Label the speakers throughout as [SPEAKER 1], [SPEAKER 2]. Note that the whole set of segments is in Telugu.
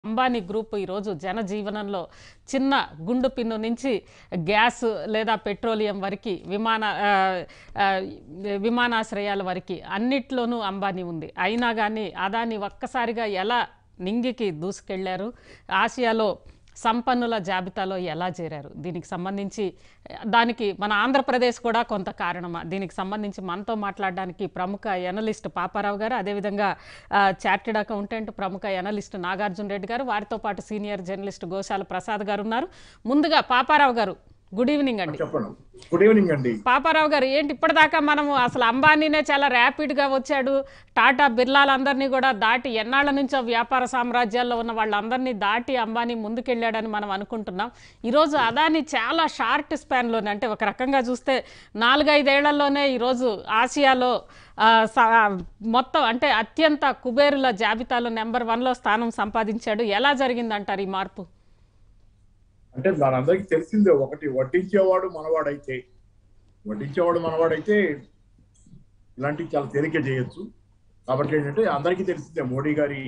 [SPEAKER 1] అంబానీ గ్రూప్ ఈరోజు జనజీవనంలో చిన్న గుండు పిన్ను నుంచి గ్యాస్ లేదా పెట్రోలియం వరకు విమాన ఆ, ఆ, విమానాశ్రయాల వరకు అన్నిట్లోనూ అంబానీ ఉంది అయినా కానీ అదాని ఒక్కసారిగా ఎలా నింగికి దూసుకెళ్లారు ఆసియాలో సంపన్నుల జాబితాలో ఎలా చేరారు దీనికి సంబంధించి దానికి మన ఆంధ్రప్రదేశ్ కూడా కొంత కారణమా దీనికి సంబంధించి మనతో మాట్లాడడానికి ప్రముఖ ఎనలిస్ట్ పాపారావు గారు అదేవిధంగా చార్టెడ్ అకౌంటెంట్ ప్రముఖ ఎనలిస్ట్ నాగార్జున రెడ్డి గారు వారితో పాటు సీనియర్ జర్నలిస్ట్ గోశాల ప్రసాద్ గారు ఉన్నారు ముందుగా పాపారావు గారు గుడ్ ఈవినింగ్ అండి
[SPEAKER 2] చెప్పండి గుడ్ ఈవినింగ్ అండి
[SPEAKER 1] పాపారావు గారు ఏంటి ఇప్పటిదాకా మనము అసలు అంబానీనే చాలా ర్యాపిడ్గా వచ్చాడు టాటా బిర్లాలందరినీ కూడా దాటి ఎన్నాళ్ళ నుంచో వ్యాపార సామ్రాజ్యాల్లో ఉన్న వాళ్ళందరినీ దాటి అంబానీ ముందుకెళ్ళాడని మనం అనుకుంటున్నాం ఈరోజు అదాని చాలా షార్ట్ స్పాన్లోనే అంటే ఒక రకంగా చూస్తే నాలుగైదేళ్లలోనే ఈరోజు ఆసియాలో ఆ, స- మొత్తం అంటే అత్యంత కుబేరుల జాబితాలో నెంబర్ వన్లో స్థానం సంపాదించాడు ఎలా జరిగిందంటారు ఈ మార్పు
[SPEAKER 2] అంటే మనందరికీ తెలిసిందే ఒకటి వడ్డించేవాడు మనవాడైతే వడ్డించేవాడు మనవాడైతే ఇలాంటివి చాలా తేలిక చేయొచ్చు కాబట్టి ఏంటంటే అందరికీ తెలిసిందే మోడీ గారి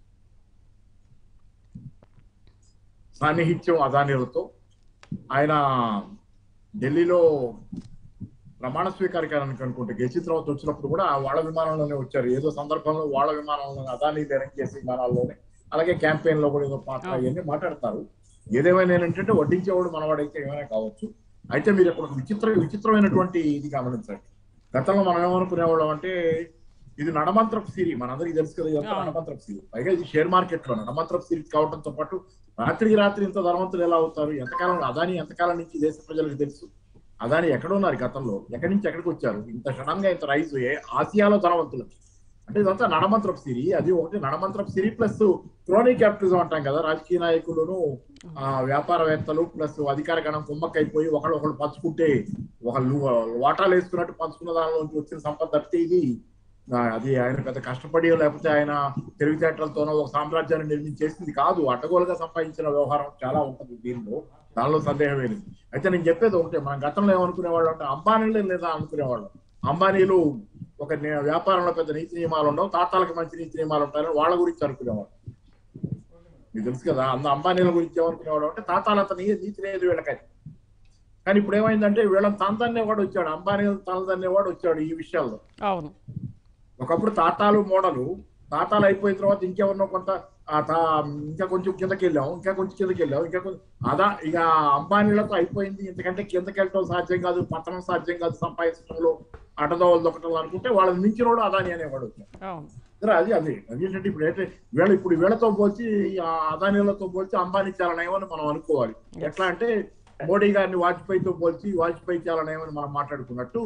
[SPEAKER 2] సాన్నిహిత్యం అదానీలతో ఆయన ఢిల్లీలో ప్రమాణ స్వీకారానికి అనుకుంటే గెలిచిన తర్వాత వచ్చినప్పుడు కూడా వాళ్ళ విమానంలోనే వచ్చారు ఏదో సందర్భంలో వాళ్ళ విమానంలో అదానీ అరేంజ్ చేసే విమానాల్లోనే అలాగే క్యాంపెయిన్ లో కూడా ఏదో పాత్ర అవన్నీ మాట్లాడతారు ఏదేమైనా ఏంటంటే వడ్డించేవాడు మనవాడైతే ఏమైనా కావచ్చు అయితే మీరు ఇక్కడ ఒక విచిత్ర విచిత్రమైనటువంటి ఇది గమనించండి గతంలో మనం ఏమనుకునేవాళ్ళం అంటే ఇది నడమంత్రపు సిరి మనందరికీ తెలుసు కదా ఇదంతా
[SPEAKER 1] అవును.
[SPEAKER 2] నడమంత్రపు సిరి పైగా ఇది షేర్ మార్కెట్ లో నడమంత్రపు సిరి కావడంతో పాటు రాత్రికి రాత్రి ఇంత ధనవంతులు ఎలా అవుతారు ఎంతకాలం అదాని ఎంతకాలం నుంచి దేశ ప్రజలకు తెలుసు అదాని ఎక్కడ ఉన్నారు గతంలో ఎక్కడి నుంచి ఎక్కడికి వచ్చారు ఇంత సడన్ గా ఇంత రైజ్ ఆసియాలో ధనవంతులు అంటే ఇదంతా నడమంత్రపు సిరి అది ఒకటి నడమంత్రపు సిరి ప్లస్ క్రోనీ క్యాపిటలిజం అంటాం కదా రాజకీయ నాయకులను ఆ, వ్యాపారవేత్తలు ప్లస్ అధికార గణం కుమ్మక్కైపోయి ఒకళ్ళు ఒకళ్ళు పంచుకుంటే ఒకళ్ళు వాటాలు వేసుకున్నట్టు పంచుకున్న దానిలోంచి వచ్చిన సంపద తప్పితే ఇది ఆ, అది ఆయన పెద్ద కష్టపడి లేకపోతే ఆయన తెలివితేటలతోనో ఒక సామ్రాజ్యాన్ని నిర్మించేసింది కాదు అడ్డగోలుగా సంపాదించిన వ్యవహారం చాలా ఉంటుంది దీనిలో దానిలో సందేహం లేదు అయితే నేను చెప్పేది ఒకటే మనం గతంలో ఏమనుకునేవాళ్ళం అంటే అంబానీలే లేదా అనుకునేవాళ్ళం అంబానీలు ఒక నే- వ్యాపారంలో పెద్ద నీతి నియమాలు ఉండవు తాతాలకు మంచి నీతి నియమాలు ఉంటాయని వాళ్ళ గురించి అనుకునేవాడు మీకు తెలుసు కదా అంద అంబానీల గురించి ఏమనుకునేవాడు అంటే తాతాలంత నీ నీతి లేదు వీళ్ళకని కానీ ఇప్పుడు ఏమైందంటే వీళ్ళని తనదన్నేవాడు వచ్చాడు అంబానీ తనదన్నేవాడు వచ్చాడు ఈ విషయాల్లో
[SPEAKER 1] అవును
[SPEAKER 2] ఒకప్పుడు తాతాలు మోడలు తాతాలు అయిపోయిన తర్వాత ఇంకేమన్నా కొంత ఆ తా ఇంకా కొంచెం కిందకి వెళ్ళాం ఇంకా కొంచెం కిందకి వెళ్ళాం ఇంకా కొంచెం అదా ఇక అంబానీలతో అయిపోయింది ఇంతకంటే కిందకి వెళ్ళటం సాధ్యం కాదు పతనం సాధ్యం కాదు సంపాదించడంలో అడ్డదోవలు దొక్కటం అనుకుంటే వాళ్ళని మించినోడు అదాని అనేవాడు వచ్చాడు.
[SPEAKER 1] అవును
[SPEAKER 2] సరే అది అది అది ఏంటంటే ఇప్పుడు ఏంటంటే వీళ్ళ ఇప్పుడు వీళ్ళతో పోల్చి ఆ అదానీలతో పోల్చి అంబానీ చాలా నయమని మనం అనుకోవాలి ఎట్లా అంటే మోడీ గారిని వాజ్పేయితో పోల్చి వాజ్పేయి చాలా నయమని మనం మాట్లాడుకున్నట్టు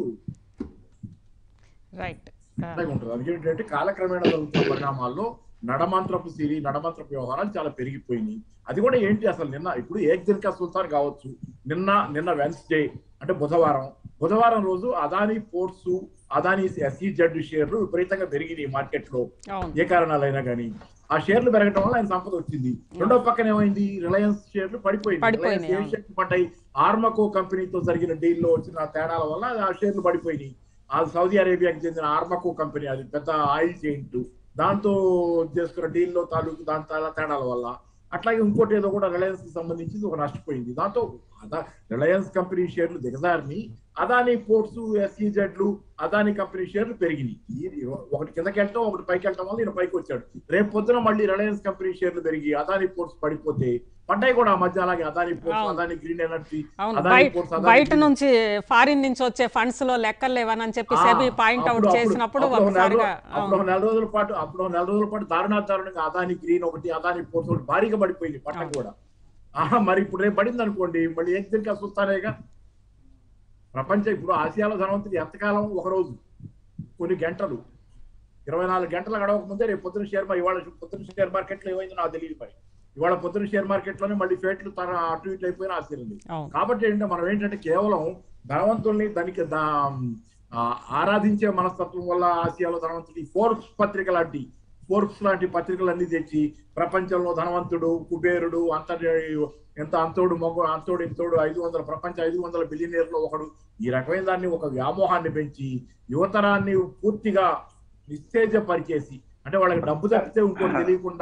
[SPEAKER 1] రైట్
[SPEAKER 2] అలాగే ఉంటుంది అది ఏంటంటే కాలక్రమేణా జరుగుతున్న పరిణామాల్లో నడమంత్రపు సిరి నడమంత్రపు వ్యవహారాలు చాలా పెరిగిపోయినాయి అది కూడా ఏంటి అసలు నిన్న ఇప్పుడు ఏక్ దిన్ కా సుల్తాన్ కావచ్చు నిన్న నిన్న వెన్స్డే అంటే బుధవారం బుధవారం రోజు అదానీ పోర్ట్స్ అదానీ ఎస్ఈజెడ్ షేర్లు విపరీతంగా పెరిగినాయి మార్కెట్ లో
[SPEAKER 1] అవును
[SPEAKER 2] ఏ కారణాలైనా కానీ ఆ షేర్లు పెరగడం వల్ల ఆయన సంపద వచ్చింది రెండో పక్కన ఏమైంది రిలయన్స్ షేర్లు పడిపోయింది
[SPEAKER 1] పడిపోయినాయి,
[SPEAKER 2] రిలయన్స్ ఏ షేర్లు పడ్డాయి ఆర్మకో కంపెనీతో జరిగిన డీల్లో వచ్చిన తేడాల వల్ల ఆ షేర్లు పడిపోయినాయి ఆ సౌదీ అరేబియాకి చెందిన ఆర్మకో కంపెనీ అది పెద్ద ఆయిల్ జెయింట్ దాంతో చేసుకున్న డీల్లో తాలూకు దాని తాలా తేడాల వల్ల అట్లాగే ఇంకోటి ఏదో కూడా రిలయన్స్ కి సంబంధించి ఒక నష్టపోయింది దాంతో అదా రిలయన్స్ కంపెనీ షేర్లు దిగజారిని అదానీ పోర్ట్స్ ఎస్ఈజెడ్లు అదానీ కంపెనీ షేర్లు పెరిగినాయి ఈ- ఒకటి కిందకి వెళ్ళటం ఒకటి పైకి వెళ్ళటం వల్ల ఈయన పైకి వచ్చాడు రేపు పొద్దున మళ్ళీ రిలయన్స్ కంపెనీ షేర్లు పెరిగి అదానీ పోర్ట్స్ పడిపోతే పడ్డాయి కూడా ఆ మధ్య అలాగే అదానీ పోర్ట్స్
[SPEAKER 1] అవును.
[SPEAKER 2] అదానీ గ్రీన్ ఎనర్జీ
[SPEAKER 1] అవును
[SPEAKER 2] అదానీ
[SPEAKER 1] బయ-
[SPEAKER 2] పోర్ట్స్
[SPEAKER 1] బయట నుంచి ఫారిన్ నుంచి వచ్చే ఫండ్స్ లో లెక్కలు లేవని చెప్పి సెబీ పాయింట్ అవుట్ చేసినప్పుడు
[SPEAKER 2] అప్పుడు ఒక నెల
[SPEAKER 1] ఒకసారిగా
[SPEAKER 2] రో- అప్పుడు ఒక నెల రోజుల పాటు అప్పుడు ఒక నెల రోజుల పాటు దారుణా దారుణంగా అదాని గ్రీన్ ఒకటి అదాని పోర్ట్స్ ఒకటి భారీగా పడిపోయింది పట్ట కూడా ఆహా మరి ఇప్పుడు రేపు పడింది అనుకోండి మళ్ళీ ఏం తిరిగి చూస్తానేగా ప్రపంచం ఇప్పుడు ఆసియాలో ధనవంతుడు ఎంతకాలం ఒక రోజు కొన్ని గంటలు ఇరవై నాలుగు గంటలు గడవక ముందే రేపు పొద్దున షేర్ మార్కెట్ ఇవాళ పొద్దున షేర్ మార్కెట్లో ఏమైందో నాకు తెలియదు మరి ఇవాళ పొద్దున షేర్ మార్కెట్లోనే మళ్ళీ ఫేట్లు తన అటు ఇటు అయిపోయిన ఆశ్చర్యం
[SPEAKER 1] అవును
[SPEAKER 2] కాబట్టి ఏంటంటే మనం ఏంటంటే కేవలం ధనవంతుల్ని దానికి దా- ఆ, ఆరాధించే మనస్తత్వం వల్ల ఆసియాలో ధనవంతుడు ఈ ఫోర్బ్స్ పత్రిక లాంటి ఫోర్బ్స్ లాంటి పత్రికలన్నీ తెచ్చి ప్రపంచంలో ధనవంతుడు కుబేరుడు అంతర్ ఎంత అంతోడు మొగ అంతోడు ఇంతోడు ఐదు వందల ప్రపంచ ఐదు వందల బిలియనీర్లో ఒకడు ఈ రకమైన దాన్ని ఒక వ్యామోహాన్ని పెంచి యువతరాన్ని పూర్తిగా నిస్తేజపరిచేసి అంటే వాళ్ళకి డబ్బు తప్పితే ఇంకోటి తెలియకుండా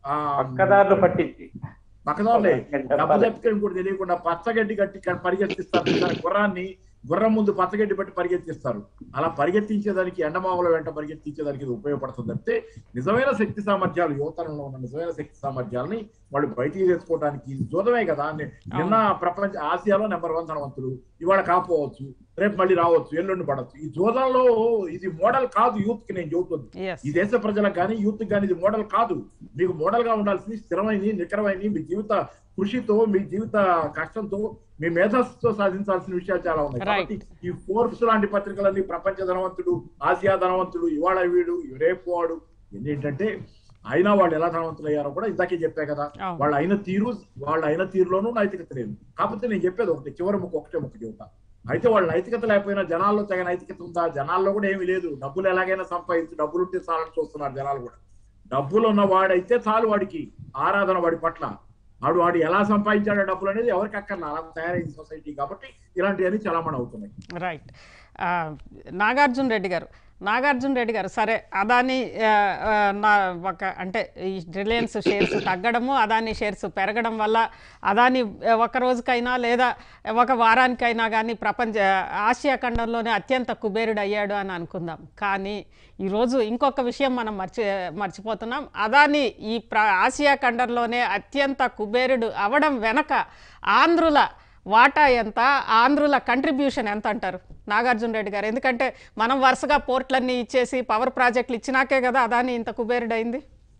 [SPEAKER 2] ఆ,
[SPEAKER 3] పక్కదారులు పట్టించి
[SPEAKER 2] పక్కదారులే
[SPEAKER 3] చెప్పాలి.
[SPEAKER 2] డబ్బు తప్పితే కూడా తెలియకుండా పచ్చగడ్డి కట్టి ఇక్కడ పరిగెత్తిస్తారు చూసారా? గుర్రాన్ని గుర్రం ముందు పచ్చగడ్డి పట్టి పరిగెత్తిస్తారు అలా పరిగెత్తించేదానికి ఎండమావుల వెంట పరిగెత్తించేదానికి ఇది ఉపయోగపడుతుంది తప్పితే నిజమైన శక్తి సామర్థ్యాలు యువతరంలో ఉన్న నిజమైన శక్తి సామర్థ్యాలని వాళ్ళు బయటికి తెచ్చుకోవడానికి ఇది జూదమే కదా ని- నిన్న ప్రపంచ ఆసియాలో నెంబర్ వన్ ధనవంతులు ఇవాళ కాపోవచ్చు రేపు మళ్ళీ రావచ్చు ఎల్లుండి పడవచ్చు ఈ జూదంలో ఇది మోడల్ కాదు యూత్ కి నేను చెబుతుంది
[SPEAKER 1] ఎస్
[SPEAKER 2] ఈ దేశ ప్రజలకు కానీ యూత్ కానీ ఇది మోడల్ కాదు మీకు మోడల్ గా ఉండాల్సింది స్థిరమైనది నికరమైనది మీ జీవిత కృషితో మీ జీవిత కష్టంతో మీ మేధస్సుతో సాధించాల్సిన విషయాలు చాలా ఉన్నాయి
[SPEAKER 1] Right.
[SPEAKER 2] కాబట్టి ఈ ఫోర్బ్స్ లాంటి పత్రికలన్నీ ప్రపంచ ధనవంతుడు ఆసియా ధనవంతుడు ఇవాళ వీడు రేపు వాడు ఏంటంటే అయినా వాళ్ళు ఎలా ధనవంతులు అయ్యారో కూడా ఇందాకే చెప్పా కదా
[SPEAKER 1] అవును.
[SPEAKER 2] వాళ్ళు అయిన తీరు వాళ్ళు అయిన తీరులోనూ నైతికత లేదు కాకపోతే నేను చెప్పేది ఒకటి చివరి ముక్క ఒకటే ముక్క చెబుతా అయితే వాళ్ళ నైతికత లేకపోయినా జనాల్లో తగిన నైతికత ఉందా జనాల్లో కూడా ఏమీ లేదు డబ్బులు ఎలాగైనా సంపాదించి డబ్బులు ఉంటే చాలని చూస్తున్నారు జనాలు కూడా డబ్బులు ఉన్న వాడైతే చాలు వాడికి ఆరాధన వాడి పట్ల వాడు వాడు ఎలా సంపాదించాడో డబ్బులు అనేది ఎవరికి అక్కర్లా అలా తయారైంది సొసైటీ కాబట్టి ఇలాంటివన్నీ చలామణి అవుతున్నాయి
[SPEAKER 1] రైట్ ఆ, నాగార్జున రెడ్డి గారు నాగార్జున రెడ్డి గారు సరే అదాని ఆ, ఆ, నా ఒక అంటే ఈ రిలయన్స్ షేర్స్ తగ్గడము అదాని షేర్స్ పెరగడం వల్ల అదాని ఒక రోజుకైనా లేదా ఒక వారానికైనా కానీ ప్రపంచ ఆసియా ఖండంలోనే అత్యంత కుబేరుడు అయ్యాడు అని అనుకుందాం కానీ ఈరోజు ఇంకొక విషయం మనం మర్చి మర్చిపోతున్నాం అదాని ఈ ప్ర ఆసియా ఖండంలోనే అత్యంత కుబేరుడు అవడం వెనక ఆంధ్రుల వాటా ఎంత ఆంధ్రుల కంట్రిబ్యూషన్ ఎంత అంటారు నాగార్జున రెడ్డి గారు ఎందుకంటే మనం వరుసగా పోర్ట్లన్నీ ఇచ్చేసి పవర్ ప్రాజెక్టులు ఇచ్చినాకే కదా అదాని ఇంత కుబేరుడైంది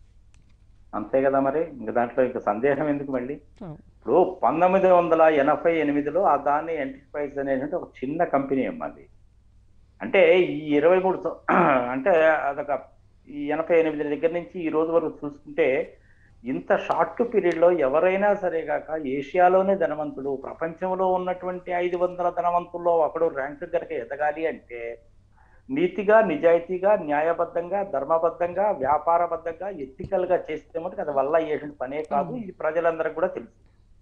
[SPEAKER 3] అంతే కదా మరి ఇంక దాంట్లో ఇంక సందేహం ఎందుకు మళ్ళీ ఇప్పుడు పంతొమ్మిది వందల ఎనభై ఎనిమిదిలో అదాని ఎంటర్ప్రైజ్ అనేటువంటి ఒక చిన్న కంపెనీ అమ్మది అంటే ఈ ఇరవై మూడు సం- అంటే అదొక ఈ ఎనభై ఎనిమిది దగ్గర నుంచి ఈ రోజు వరకు చూసుకుంటే ఇంత షార్ట్ పీరియడ్ లో ఎవరైనా సరే కాక ఏషియాలోనే ధనవంతుడు ప్రపంచంలో ఉన్నటువంటి ఐదు వందల ధనవంతుల్లో ఒకడు ర్యాంక్ కనుక ఎదగాలి అంటే నీతిగా నిజాయితీగా న్యాయబద్ధంగా ధర్మబద్ధంగా వ్యాపారబద్ధంగా ఎథికల్ గా చేస్తే మటుకు అది వల్ల అయ్యేటువంటి పనే కాదు ఇది ప్రజలందరికీ కూడా తెలుసు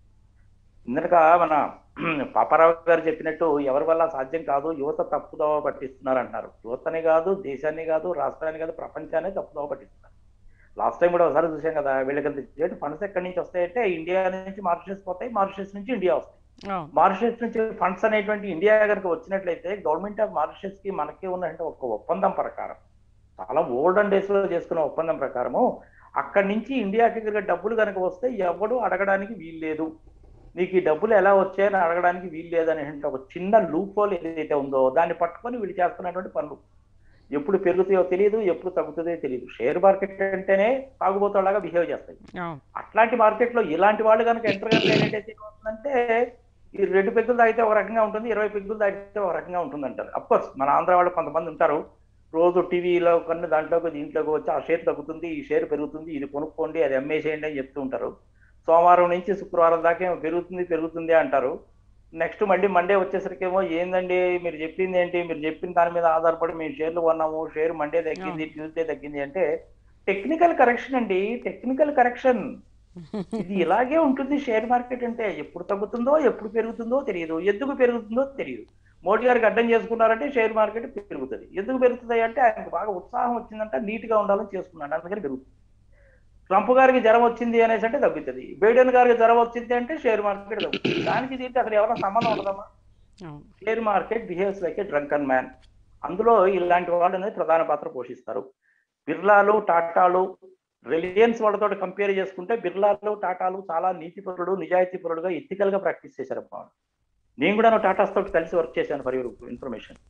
[SPEAKER 3] ఇందక మన పాపారావు గారు చెప్పినట్టు ఎవరి వల్ల సాధ్యం కాదు యువత తప్పుదోవ పట్టిస్తున్నారు అంటున్నారు యువతని కాదు దేశాన్ని కాదు రాష్ట్రాన్ని కాదు ప్రపంచాన్ని తప్పుదోవ పట్టిస్తున్నారు లాస్ట్ టైం కూడా ఒకసారి చూసాం కదా వీళ్ళకి ఫండ్స్ ఎక్కడి నుంచి వస్తాయంటే ఇండియా నుంచి మారిషస్ పోతాయి మారిషస్ నుంచి ఇండియా వస్తాయి
[SPEAKER 1] అవును.
[SPEAKER 3] మారిషస్ నుంచి ఫండ్స్ అనేటువంటి ఇండియా కనుక వచ్చినట్లయితే గవర్నమెంట్ ఆఫ్ మారిషస్ కి మనకి ఉన్నటువంటి ఒక ఒప్పందం ప్రకారం చాలా ఓల్డెన్ డేస్ లో చేసుకున్న ఒప్పందం ప్రకారము అక్కడి నుంచి ఇండియాకి కనుక డబ్బులు కనుక వస్తే ఎవడు అడగడానికి వీల్లేదు నీకు ఈ డబ్బులు ఎలా వచ్చాయని అడగడానికి వీలు లేదనేటువంటి ఒక చిన్న లూప్ హోల్ ఏదైతే ఉందో దాన్ని పట్టుకొని వీళ్ళు చేస్తున్నటువంటి పనులు ఎప్పుడు పెరుగుతాయో తెలియదు ఎప్పుడు తగ్గుతుందో తెలియదు షేర్ మార్కెట్ అంటేనే తాగుబోతోలాగా బిహేవ్ చేస్తాయి
[SPEAKER 1] అవును
[SPEAKER 3] అట్లాంటి మార్కెట్ లో ఇలాంటి వాళ్ళు కనుక ఎంటర్ అయినట్టయితే ఏమవుతుందంటే ఈ రెండు పెగ్గులు తాగితే ఒక రకంగా ఉంటుంది ఇరవై పెగ్గులు తాగితే ఒక రకంగా ఉంటుంది అంటారు అఫ్కోర్స్ మన ఆంధ్ర వాళ్ళు కొంతమంది ఉంటారు రోజు టీవీలో కొన్ని దాంట్లోకి దీంట్లోకి వచ్చి ఆ షేర్ తగ్గుతుంది ఈ షేర్ పెరుగుతుంది ఇది కొనుక్కోండి అది అమ్మేసేయండి అని చెప్తూ ఉంటారు సోమవారం నుంచి శుక్రవారం దాకా ఏమో పెరుగుతుంది పెరుగుతుంది అంటారు నెక్స్ట్ మళ్ళీ మండే వచ్చేసరికి ఏమో ఏందండి మీరు చెప్పింది ఏంటి మీరు చెప్పిన దాని మీద ఆధారపడి మేము షేర్లు కొన్నాము షేర్ మండే తగ్గింది ట్యూస్డే తగ్గింది అంటే టెక్నికల్ కరెక్షన్ అండి టెక్నికల్ కరెక్షన్ ఇది ఇలాగే ఉంటుంది షేర్ మార్కెట్ అంటే ఎప్పుడు తగ్గుతుందో ఎప్పుడు పెరుగుతుందో తెలియదు ఎందుకు పెరుగుతుందో తెలియదు మోడీ గారికి అడ్డం చేసుకున్నారంటే షేర్ మార్కెట్ పెరుగుతుంది ఎందుకు పెరుగుతుంది అంటే ఆయనకు బాగా ఉత్సాహం వచ్చిందంటే నీట్ గా ఉండాలని చేసుకున్నాడు అందుకని పెరుగుతుంది ట్రంప్ గారికి జ్వరం వచ్చింది అనేసి అంటే తగ్గుతుంది బైడెన్ గారికి జ్వరం వచ్చింది అంటే షేర్ మార్కెట్ తగ్గుతుంది దానికి దీనికి అసలు ఎవరైనా సంబంధం ఉండదమ్మా
[SPEAKER 1] అవును
[SPEAKER 3] share market behaves like a drunken man అందులో ఇలాంటి వాళ్ళు అనేది ప్రధాన పాత్ర పోషిస్తారు బిర్లాలు టాటాలు రిలయన్స్ వాళ్ళతో కంపేర్ చేసుకుంటే బిర్లాలు టాటాలు చాలా నీతిపరుడు నిజాయితీపరుడుగా ఎథికల్ గా ప్రాక్టీస్ చేశారు అబ్బా వాళ్ళు. నేను కూడా టాటాస్ తోటి కలిసి వర్క్ చేశాను for your information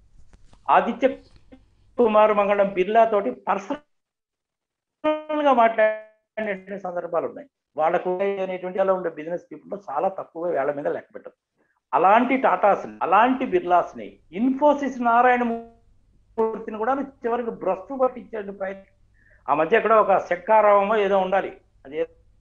[SPEAKER 3] Aditya Kumar Mangalam Birla తోటి పర్సనల్ గా మాట్లాడే సందర్భాలు ఉన్నాయి వాళ్ళకు అనేటువంటి అలా ఉండే బిజినెస్ పీపుల్ చాలా తక్కువ వేళ్ల మీద లెక్క పెట్టదు అలాంటి టాటాస్ అలాంటి బిర్లాస్ ని ఇన్ఫోసిస్ నారాయణ మూర్తిని కూడా చివరికి భ్రష్టు పట్టించే ప్రయత్నం ఆ మధ్య ఎక్కడో ఒక శంకారావమో ఏదో ఉండాలి అది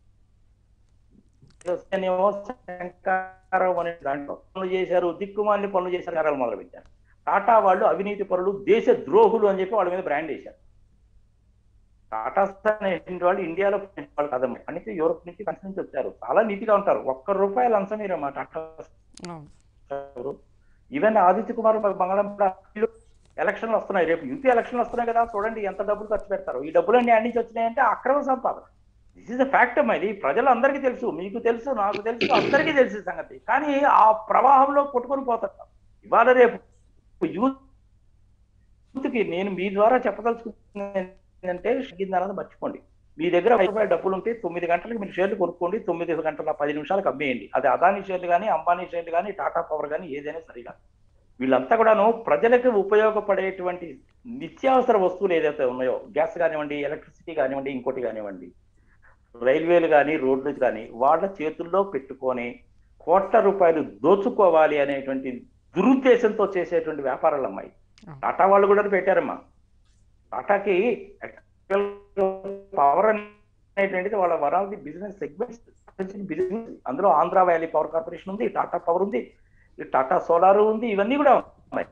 [SPEAKER 3] ఏమో శంకారావం అనే దాంట్లో పనులు చేశారు దిక్కుమాలిన పనులు చేశారు కార్యాలు మొదలు పెట్టారు టాటా వాళ్ళు అవినీతి పరులు దేశ ద్రోహులు అని చెప్పి వాళ్ళ మీద బ్రాండ్ వేశారు టాటాస్ అనేటువంటి వాళ్ళు ఇండియాలో పుట్టిన వాళ్ళు కాదమ్మా అంటే యూరోప్ నుంచి కంట్రీ నుంచి వచ్చారు చాలా నీతిగా ఉంటారు ఒక్క రూపాయలు అంశం మీరమ్మా టాటాస్
[SPEAKER 1] అవును
[SPEAKER 3] ఈవెన్ ఆదిత్య కుమార్ మంగళం ఎలక్షన్లు వస్తున్నాయి రేపు యూపీ ఎలక్షన్లు వస్తున్నాయి కదా చూడండి ఎంత డబ్బులు ఖర్చు పెడతారు ఈ డబ్బులన్నీ అన్ని నుంచి వచ్చినాయంటే అక్రమ సంపాదన దిస్ ఇస్ అ ఫ్యాక్ట్ అమ్మా ఇది ప్రజలందరికీ తెలుసు మీకు తెలుసు నాకు తెలుసు అందరికీ తెలుసు ఈ సంగతి కానీ ఆ ప్రవాహంలో కొట్టుకొని పోతారు ఇవాళ రేపు యూత్కి నేను మీ ద్వారా చెప్పదలుచుకున్నది ఏంటంటే అన్నది మర్చిపోండి మీ దగ్గర ఐదు రూపాయల డబ్బులు ఉంటే తొమ్మిది గంటలకు మీరు షేర్లు కొనుక్కోండి తొమ్మిది గంటల పది నిమిషాలకు అమ్మేయండి అది అదాని షేర్లు కానీ అంబానీ షేర్లు కానీ టాటా పవర్ కానీ ఏదైనా సరిగా వీళ్ళంతా కూడాను ప్రజలకు ఉపయోగపడేటువంటి నిత్యావసర వస్తువులు ఏదైతే ఉన్నాయో గ్యాస్ కానివ్వండి ఎలక్ట్రిసిటీ కానివ్వండి ఇంకోటి కానివ్వండి రైల్వేలు కానీ రోడ్లు కానీ వాళ్ళ చేతుల్లో పెట్టుకొని కోట్ల రూపాయలు దోచుకోవాలి అనేటువంటి దురుద్దేశంతో చేసేటువంటి వ్యాపారాలు అమ్మాయి టాటా వాళ్ళు కూడా పెట్టారమ్మా టాటాకి పవర్ అనేటువంటిది వాళ్ళ one of the business segments business అందులో ఆంధ్ర వ్యాలీ పవర్ కార్పొరేషన్ ఉంది టాటా పవర్ ఉంది టాటా సోలార్ ఉంది ఇవన్నీ కూడా ఉన్నాయి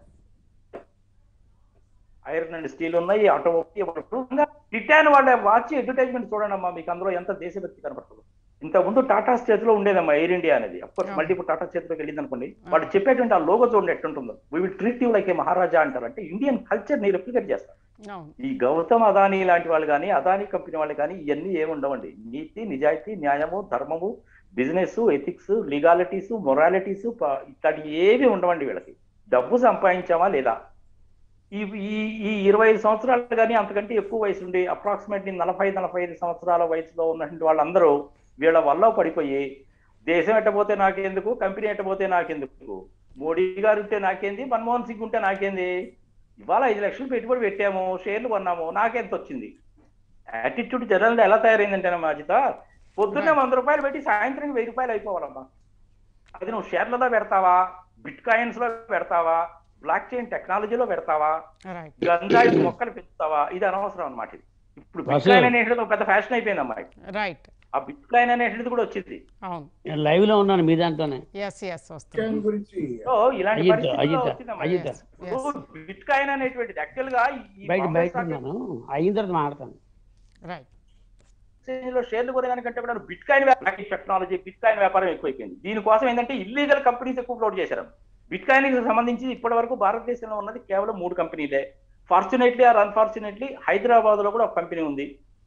[SPEAKER 3] ఐరన్ అండ్ స్టీల్ ఉన్నాయి ఆటోమొబైల్ టిటాన్ వాళ్ళ వాచ్ అడ్వర్టైజ్మెంట్ చూడండి అమ్మా మీకు అందులో ఎంత దేశభక్తి కనపడుతుంది ఇంత ముందు టాటా చేతిలో ఉండేదమ్మా ఎయిర్ ఇండియా అనేది అఫ్కోర్స్ మళ్ళీ ఇప్పుడు టాటా చేతిలోకి వెళ్ళింది అనుకోండి వాళ్ళు చెప్పేటువంటి ఆ లోగో చూడండి ఎట్టుంటుందో we will treat you like a Maharaja అంటారు అంటే ఇండియన్ కల్చర్ ని రెప్లికేట్ చేస్తారు
[SPEAKER 1] అవును
[SPEAKER 3] ఈ గౌతమ్ అదానీ లాంటి వాళ్ళు కానీ అదానీ కంపెనీ వాళ్ళు కానీ ఇవన్నీ ఏమి ఉండవండి నీతి నిజాయితీ న్యాయము ధర్మము బిజినెస్ ఎథిక్స్ లీగాలిటీస్ మొరాలిటీస్ ఇట్లాంటి ఏవి ఉండవండి వీళ్ళకి డబ్బు సంపాదించామా లేదా ఈ ఈ ఈ ఇరవై ఐదు సంవత్సరాలు కానీ అంతకంటే ఎక్కువ వయసు ఉండి అప్రాక్సిమేట్లీ నలభై నలభై ఐదు సంవత్సరాల వయసులో ఉన్నటువంటి వాళ్ళందరూ వీళ్ళ వల్ల పడిపోయి దేశం ఎట్టపోతే నాకెందుకు కంపెనీ ఎట్టపోతే నాకెందుకు మోడీ గారు ఉంటే నాకేంది మన్మోహన్ సింగ్ ఉంటే నాకేంది ఇవాళ ఐదు లక్షలు పెట్టుబడి పెట్టాము షేర్లు కొన్నాము నాకెంత వచ్చింది యాటిట్యూడ్ జనరల్ ఎలా తయారైందంటే మాజిత పొద్దున్నే వంద రూపాయలు పెట్టి సాయంత్రం వెయ్యి రూపాయలు అయిపోవాలమ్మా అది నువ్వు షేర్లలో పెడతావా బిట్ కాయిన్స్ లో పెడతావా బ్లాక్ చైన్ టెక్నాలజీలో పెడతావా
[SPEAKER 1] రైట్
[SPEAKER 3] గంజాయి మొక్కలు పెంచుతావా ఇది అనవసరం అన్నమాట ఇది ఇప్పుడు బిట్
[SPEAKER 4] వాసు.
[SPEAKER 3] కాయిన్ అనేటిది ఒక పెద్ద ఫ్యాషన్ అయిపోయింది అమ్మా
[SPEAKER 1] రైట్
[SPEAKER 3] ఆ బిట్ కాయిన్ అనేటిది కూడా వచ్చింది
[SPEAKER 1] అవును
[SPEAKER 4] నేను లైవ్ లో ఉన్నాను మీ దాంట్లోనే
[SPEAKER 1] ఎస్ ఎస్ వస్తుంది
[SPEAKER 2] బిట్కాయిన్ గురించి
[SPEAKER 3] సో ఇలాంటి
[SPEAKER 4] అయ్యిద్దా,
[SPEAKER 3] పరిస్థితుల్లో
[SPEAKER 4] అయ్యిద్దా,
[SPEAKER 3] వచ్చిందమ్మా.
[SPEAKER 4] అయ్యిద్దా.
[SPEAKER 3] ఇప్పుడు బిట్ కాయిన్ అనేటువంటిది యాక్చువల్ గా ఈ
[SPEAKER 4] బయట
[SPEAKER 3] బాంబే
[SPEAKER 4] బయట
[SPEAKER 3] స్టాక్
[SPEAKER 4] ఉన్నాను అయిన తర్వాత మాట్లాడతాను
[SPEAKER 1] రైట్
[SPEAKER 3] ఎక్స్చేంజ్ లో షేర్లు కొనేదానికంటే కూడా bitcoin technology bitcoin వ్యాపారం ఎక్కువైపోయింది దీనికోసం ఏంటంటే ఇల్లీగల్ కంపెనీస్ ఎక్కువ ఫ్లోట్ చేశారు బిట్ కాయిన్ కి సంబంధించి ఇప్పటి వరకు భారతదేశంలో ఉన్నది కేవలం మూడు కంపెనీలే ఫార్చునేట్లీ ఆర్ అన్ఫార్చునేట్లీ హైదరాబాద్ లో కూడా ఒక కంపెనీ ఉంది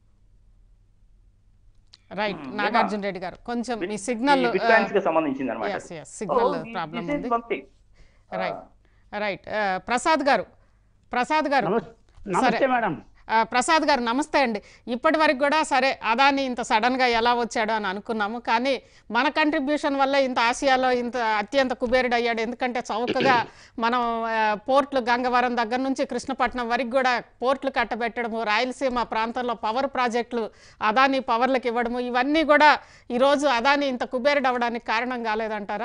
[SPEAKER 1] రైట్
[SPEAKER 3] Hmm,
[SPEAKER 1] నాగార్జున రెడ్డి గారు కొంచెం మీ సిగ్నల్
[SPEAKER 3] బిట్ కాయిన్స్ కి సంబంధించింది అనమాట
[SPEAKER 1] ఎస్ ఎస్ సిగ్నల్ ప్రాబ్లం ఉంది రైట్ రైట్ ప్రసాద్ గారు ప్రసాద్ గారు
[SPEAKER 4] నమస్- నమస్తే మేడం
[SPEAKER 1] ఆ, ప్రసాద్ గారు నమస్తే అండి ఇప్పటి వరకు కూడా సరే అదాని ఇంత సడన్గా ఎలా వచ్చాడో అని అనుకున్నాము కానీ మన కంట్రిబ్యూషన్ వల్ల ఇంత ఆసియాలో ఇంత అత్యంత కుబేరుడు అయ్యాడు ఎందుకంటే చౌకగా మనం ఆ, పోర్ట్లు గంగవరం దగ్గర నుంచి కృష్ణపట్నం వరకు కూడా పోర్ట్లు కట్టబెట్టడము రాయలసీమ ప్రాంతంలో పవర్ ప్రాజెక్టులు అదాని పవర్లకు ఇవ్వడము ఇవన్నీ కూడా ఈరోజు అదాని ఇంత కుబేరుడు అవ్వడానికి కారణం కాలేదంటారా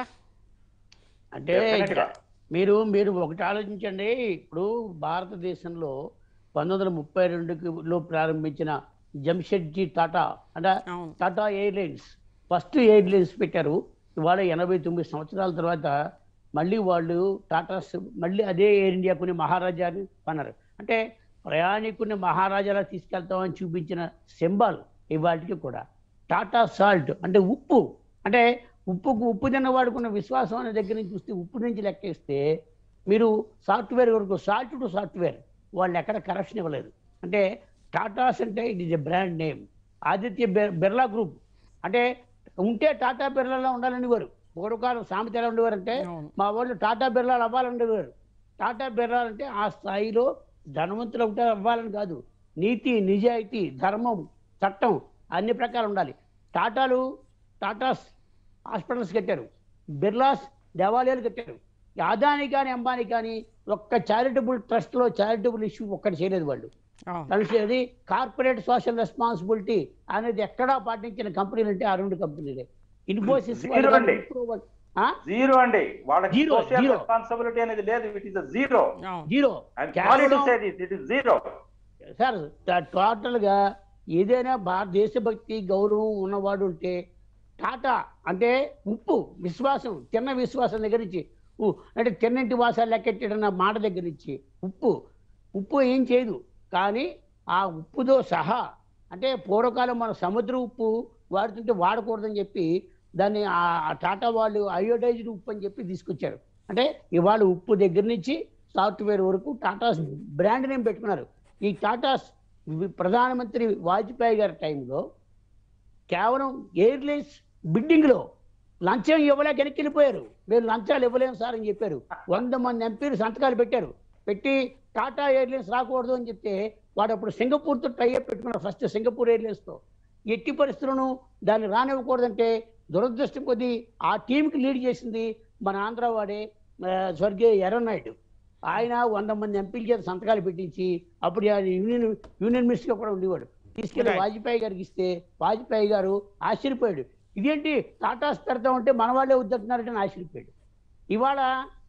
[SPEAKER 4] అంటే
[SPEAKER 3] Definitely గా.
[SPEAKER 4] మీరు మీరు ఒకటి ఆలోచించండి ఇప్పుడు భారతదేశంలో పంతొమ్మిది వందల ముప్పై రెండులో ప్రారంభించిన జంషెడ్జీ టాటా అంటే
[SPEAKER 1] అవును
[SPEAKER 4] టాటా ఎయిర్లైన్స్ ఫస్ట్ ఎయిర్లైన్స్ పెట్టారు ఇవాళ ఎనభై తొమ్మిది సంవత్సరాల తర్వాత మళ్ళీ వాళ్ళు టాటాస్ మళ్ళీ అదే ఎయిర్ ఇండియా కొన్ని మహారాజాని కొన్నారు అంటే ప్రయాణికుని మహారాజాలా తీసుకెళ్తామని చూపించిన సింబల్ ఇవాటికి కూడా టాటా సాల్ట్ అంటే ఉప్పు అంటే ఉప్పుకు ఉప్పు తిన్నవాడుకున్న విశ్వాసం అనే దగ్గర నుంచి చూస్తే ఉప్పు నుంచి లెక్కేస్తే మీరు సాఫ్ట్వేర్ వరకు సాల్ట్ టు సాఫ్ట్వేర్ వాళ్ళు ఎక్కడ కరప్షన్ ఇవ్వలేదు అంటే టాటాస్ అంటే it is a brand name Aditya బిర్- బిర్లా గ్రూప్ అంటే ఉంటే టాటా బిర్లాలో ఉండాలని వారు పూర్వకాలం సామెత ఎలా ఉండేవారు అంటే
[SPEAKER 1] అవును
[SPEAKER 4] మా వాళ్ళు టాటా బిర్లాలు అవ్వాలనేవారు టాటా బిర్లాలు అంటే ఆ స్థాయిలో ధనవంతులు ఒకటే అవ్వాలని కాదు నీతి నిజాయితీ ధర్మం చట్టం అన్ని ప్రకారం ఉండాలి టాటాలు టాటాస్ హాస్పిటల్స్ కట్టారు బిర్లాస్ దేవాలయాలు కట్టారు ఈ అదాని కానీ అంబానీ కానీ ఒక్క చారిటబుల్ ట్రస్ట్లో చారిటబుల్ ఇష్యూ ఒక్కటి చేయలేదు వాళ్ళు
[SPEAKER 1] అవును
[SPEAKER 4] కలిసేది కార్పొరేట్ సోషల్ రెస్పాన్సిబిలిటీ అనేది ఎక్కడా పాటించిన కంపెనీలు అంటే ఆ రెండు కంపెనీలే ఇన్ఫోసిస్
[SPEAKER 3] Zero అండి. జీరో అండి వాళ్ళకి
[SPEAKER 4] Zero,
[SPEAKER 3] సోషల్
[SPEAKER 4] zero.
[SPEAKER 3] రెస్పాన్సిబిలిటీ అనేది లేదు ఇట్ ఇస్ జీరో
[SPEAKER 1] అవును
[SPEAKER 4] zero
[SPEAKER 3] it is zero
[SPEAKER 4] sir టోటల్గా ఏదైనా భారతదేశ భక్తి గౌరవం ఉన్నవాడు ఉంటే టాటా అంటే ఉప్పు విశ్వాసం తిన్న విశ్వాసం దగ్గర నుంచి ఉ, అంటే తిన్నింటి వాసాలు లెక్కెట్టడన్న మాట దగ్గర నుంచి ఉప్పు ఉప్పు ఏం చేయదు కానీ ఆ ఉప్పుతో సహా అంటే పూర్వకాలం మన సముద్ర ఉప్పు వాడుతుంటే వాడకూడదని చెప్పి దాన్ని ఆ ఆ టాటా వాళ్ళు అయోడైజ్డ్ ఉప్పు అని చెప్పి తీసుకొచ్చారు అంటే ఇవాళ ఉప్పు దగ్గర నుంచి సాఫ్ట్వేర్ వరకు టాటాస్ బ్రాండ్ నేమ్ పెట్టుకున్నారు ఈ టాటాస్ వి- ప్రధానమంత్రి వాజ్పేయి గారి టైంలో కేవలం ఎయిర్లైన్స్ బిడ్డింగ్లో లంచం ఇవ్వలేక వెనక్కి వెళ్ళిపోయారు మీరు లంచాలు ఇవ్వలేము సార్ అని చెప్పారు వంద మంది ఎంపీలు సంతకాలు పెట్టారు పెట్టి టాటా ఎయిర్లైన్స్ రాకూడదు అని చెప్తే వాడు అప్పుడు సింగపూర్తో టైఅప్ పెట్టుకున్నారు ఫస్ట్ సింగపూర్ ఎయిర్లైన్స్తో ఎట్టి పరిస్థితులను దాన్ని రానివ్వకూడదంటే దురదృష్టం కొద్దీ ఆ టీంకి లీడ్ చేసింది మన ఆంధ్ర వాడే ఆ, స్వర్గీయ ఎర్రనాయుడు ఆయన వంద మంది ఎంపీల చేత సంతకాలు పెట్టించి అప్పుడు ఆయన యూనియన్ యూనియన్ మినిస్టర్గా కూడా ఉండేవాడు తీసుకెళ్లి
[SPEAKER 1] Right.
[SPEAKER 4] వాజ్పేయి గారికి ఇస్తే వాజ్పేయి గారు ఆశ్చర్యపోయాడు ఇదేంటి టాటాస్ పెడతా ఉంటే మన వాళ్ళే వద్దంటున్నారంటే ఆయన ఆశ్చర్యపోయాడు ఇవాళ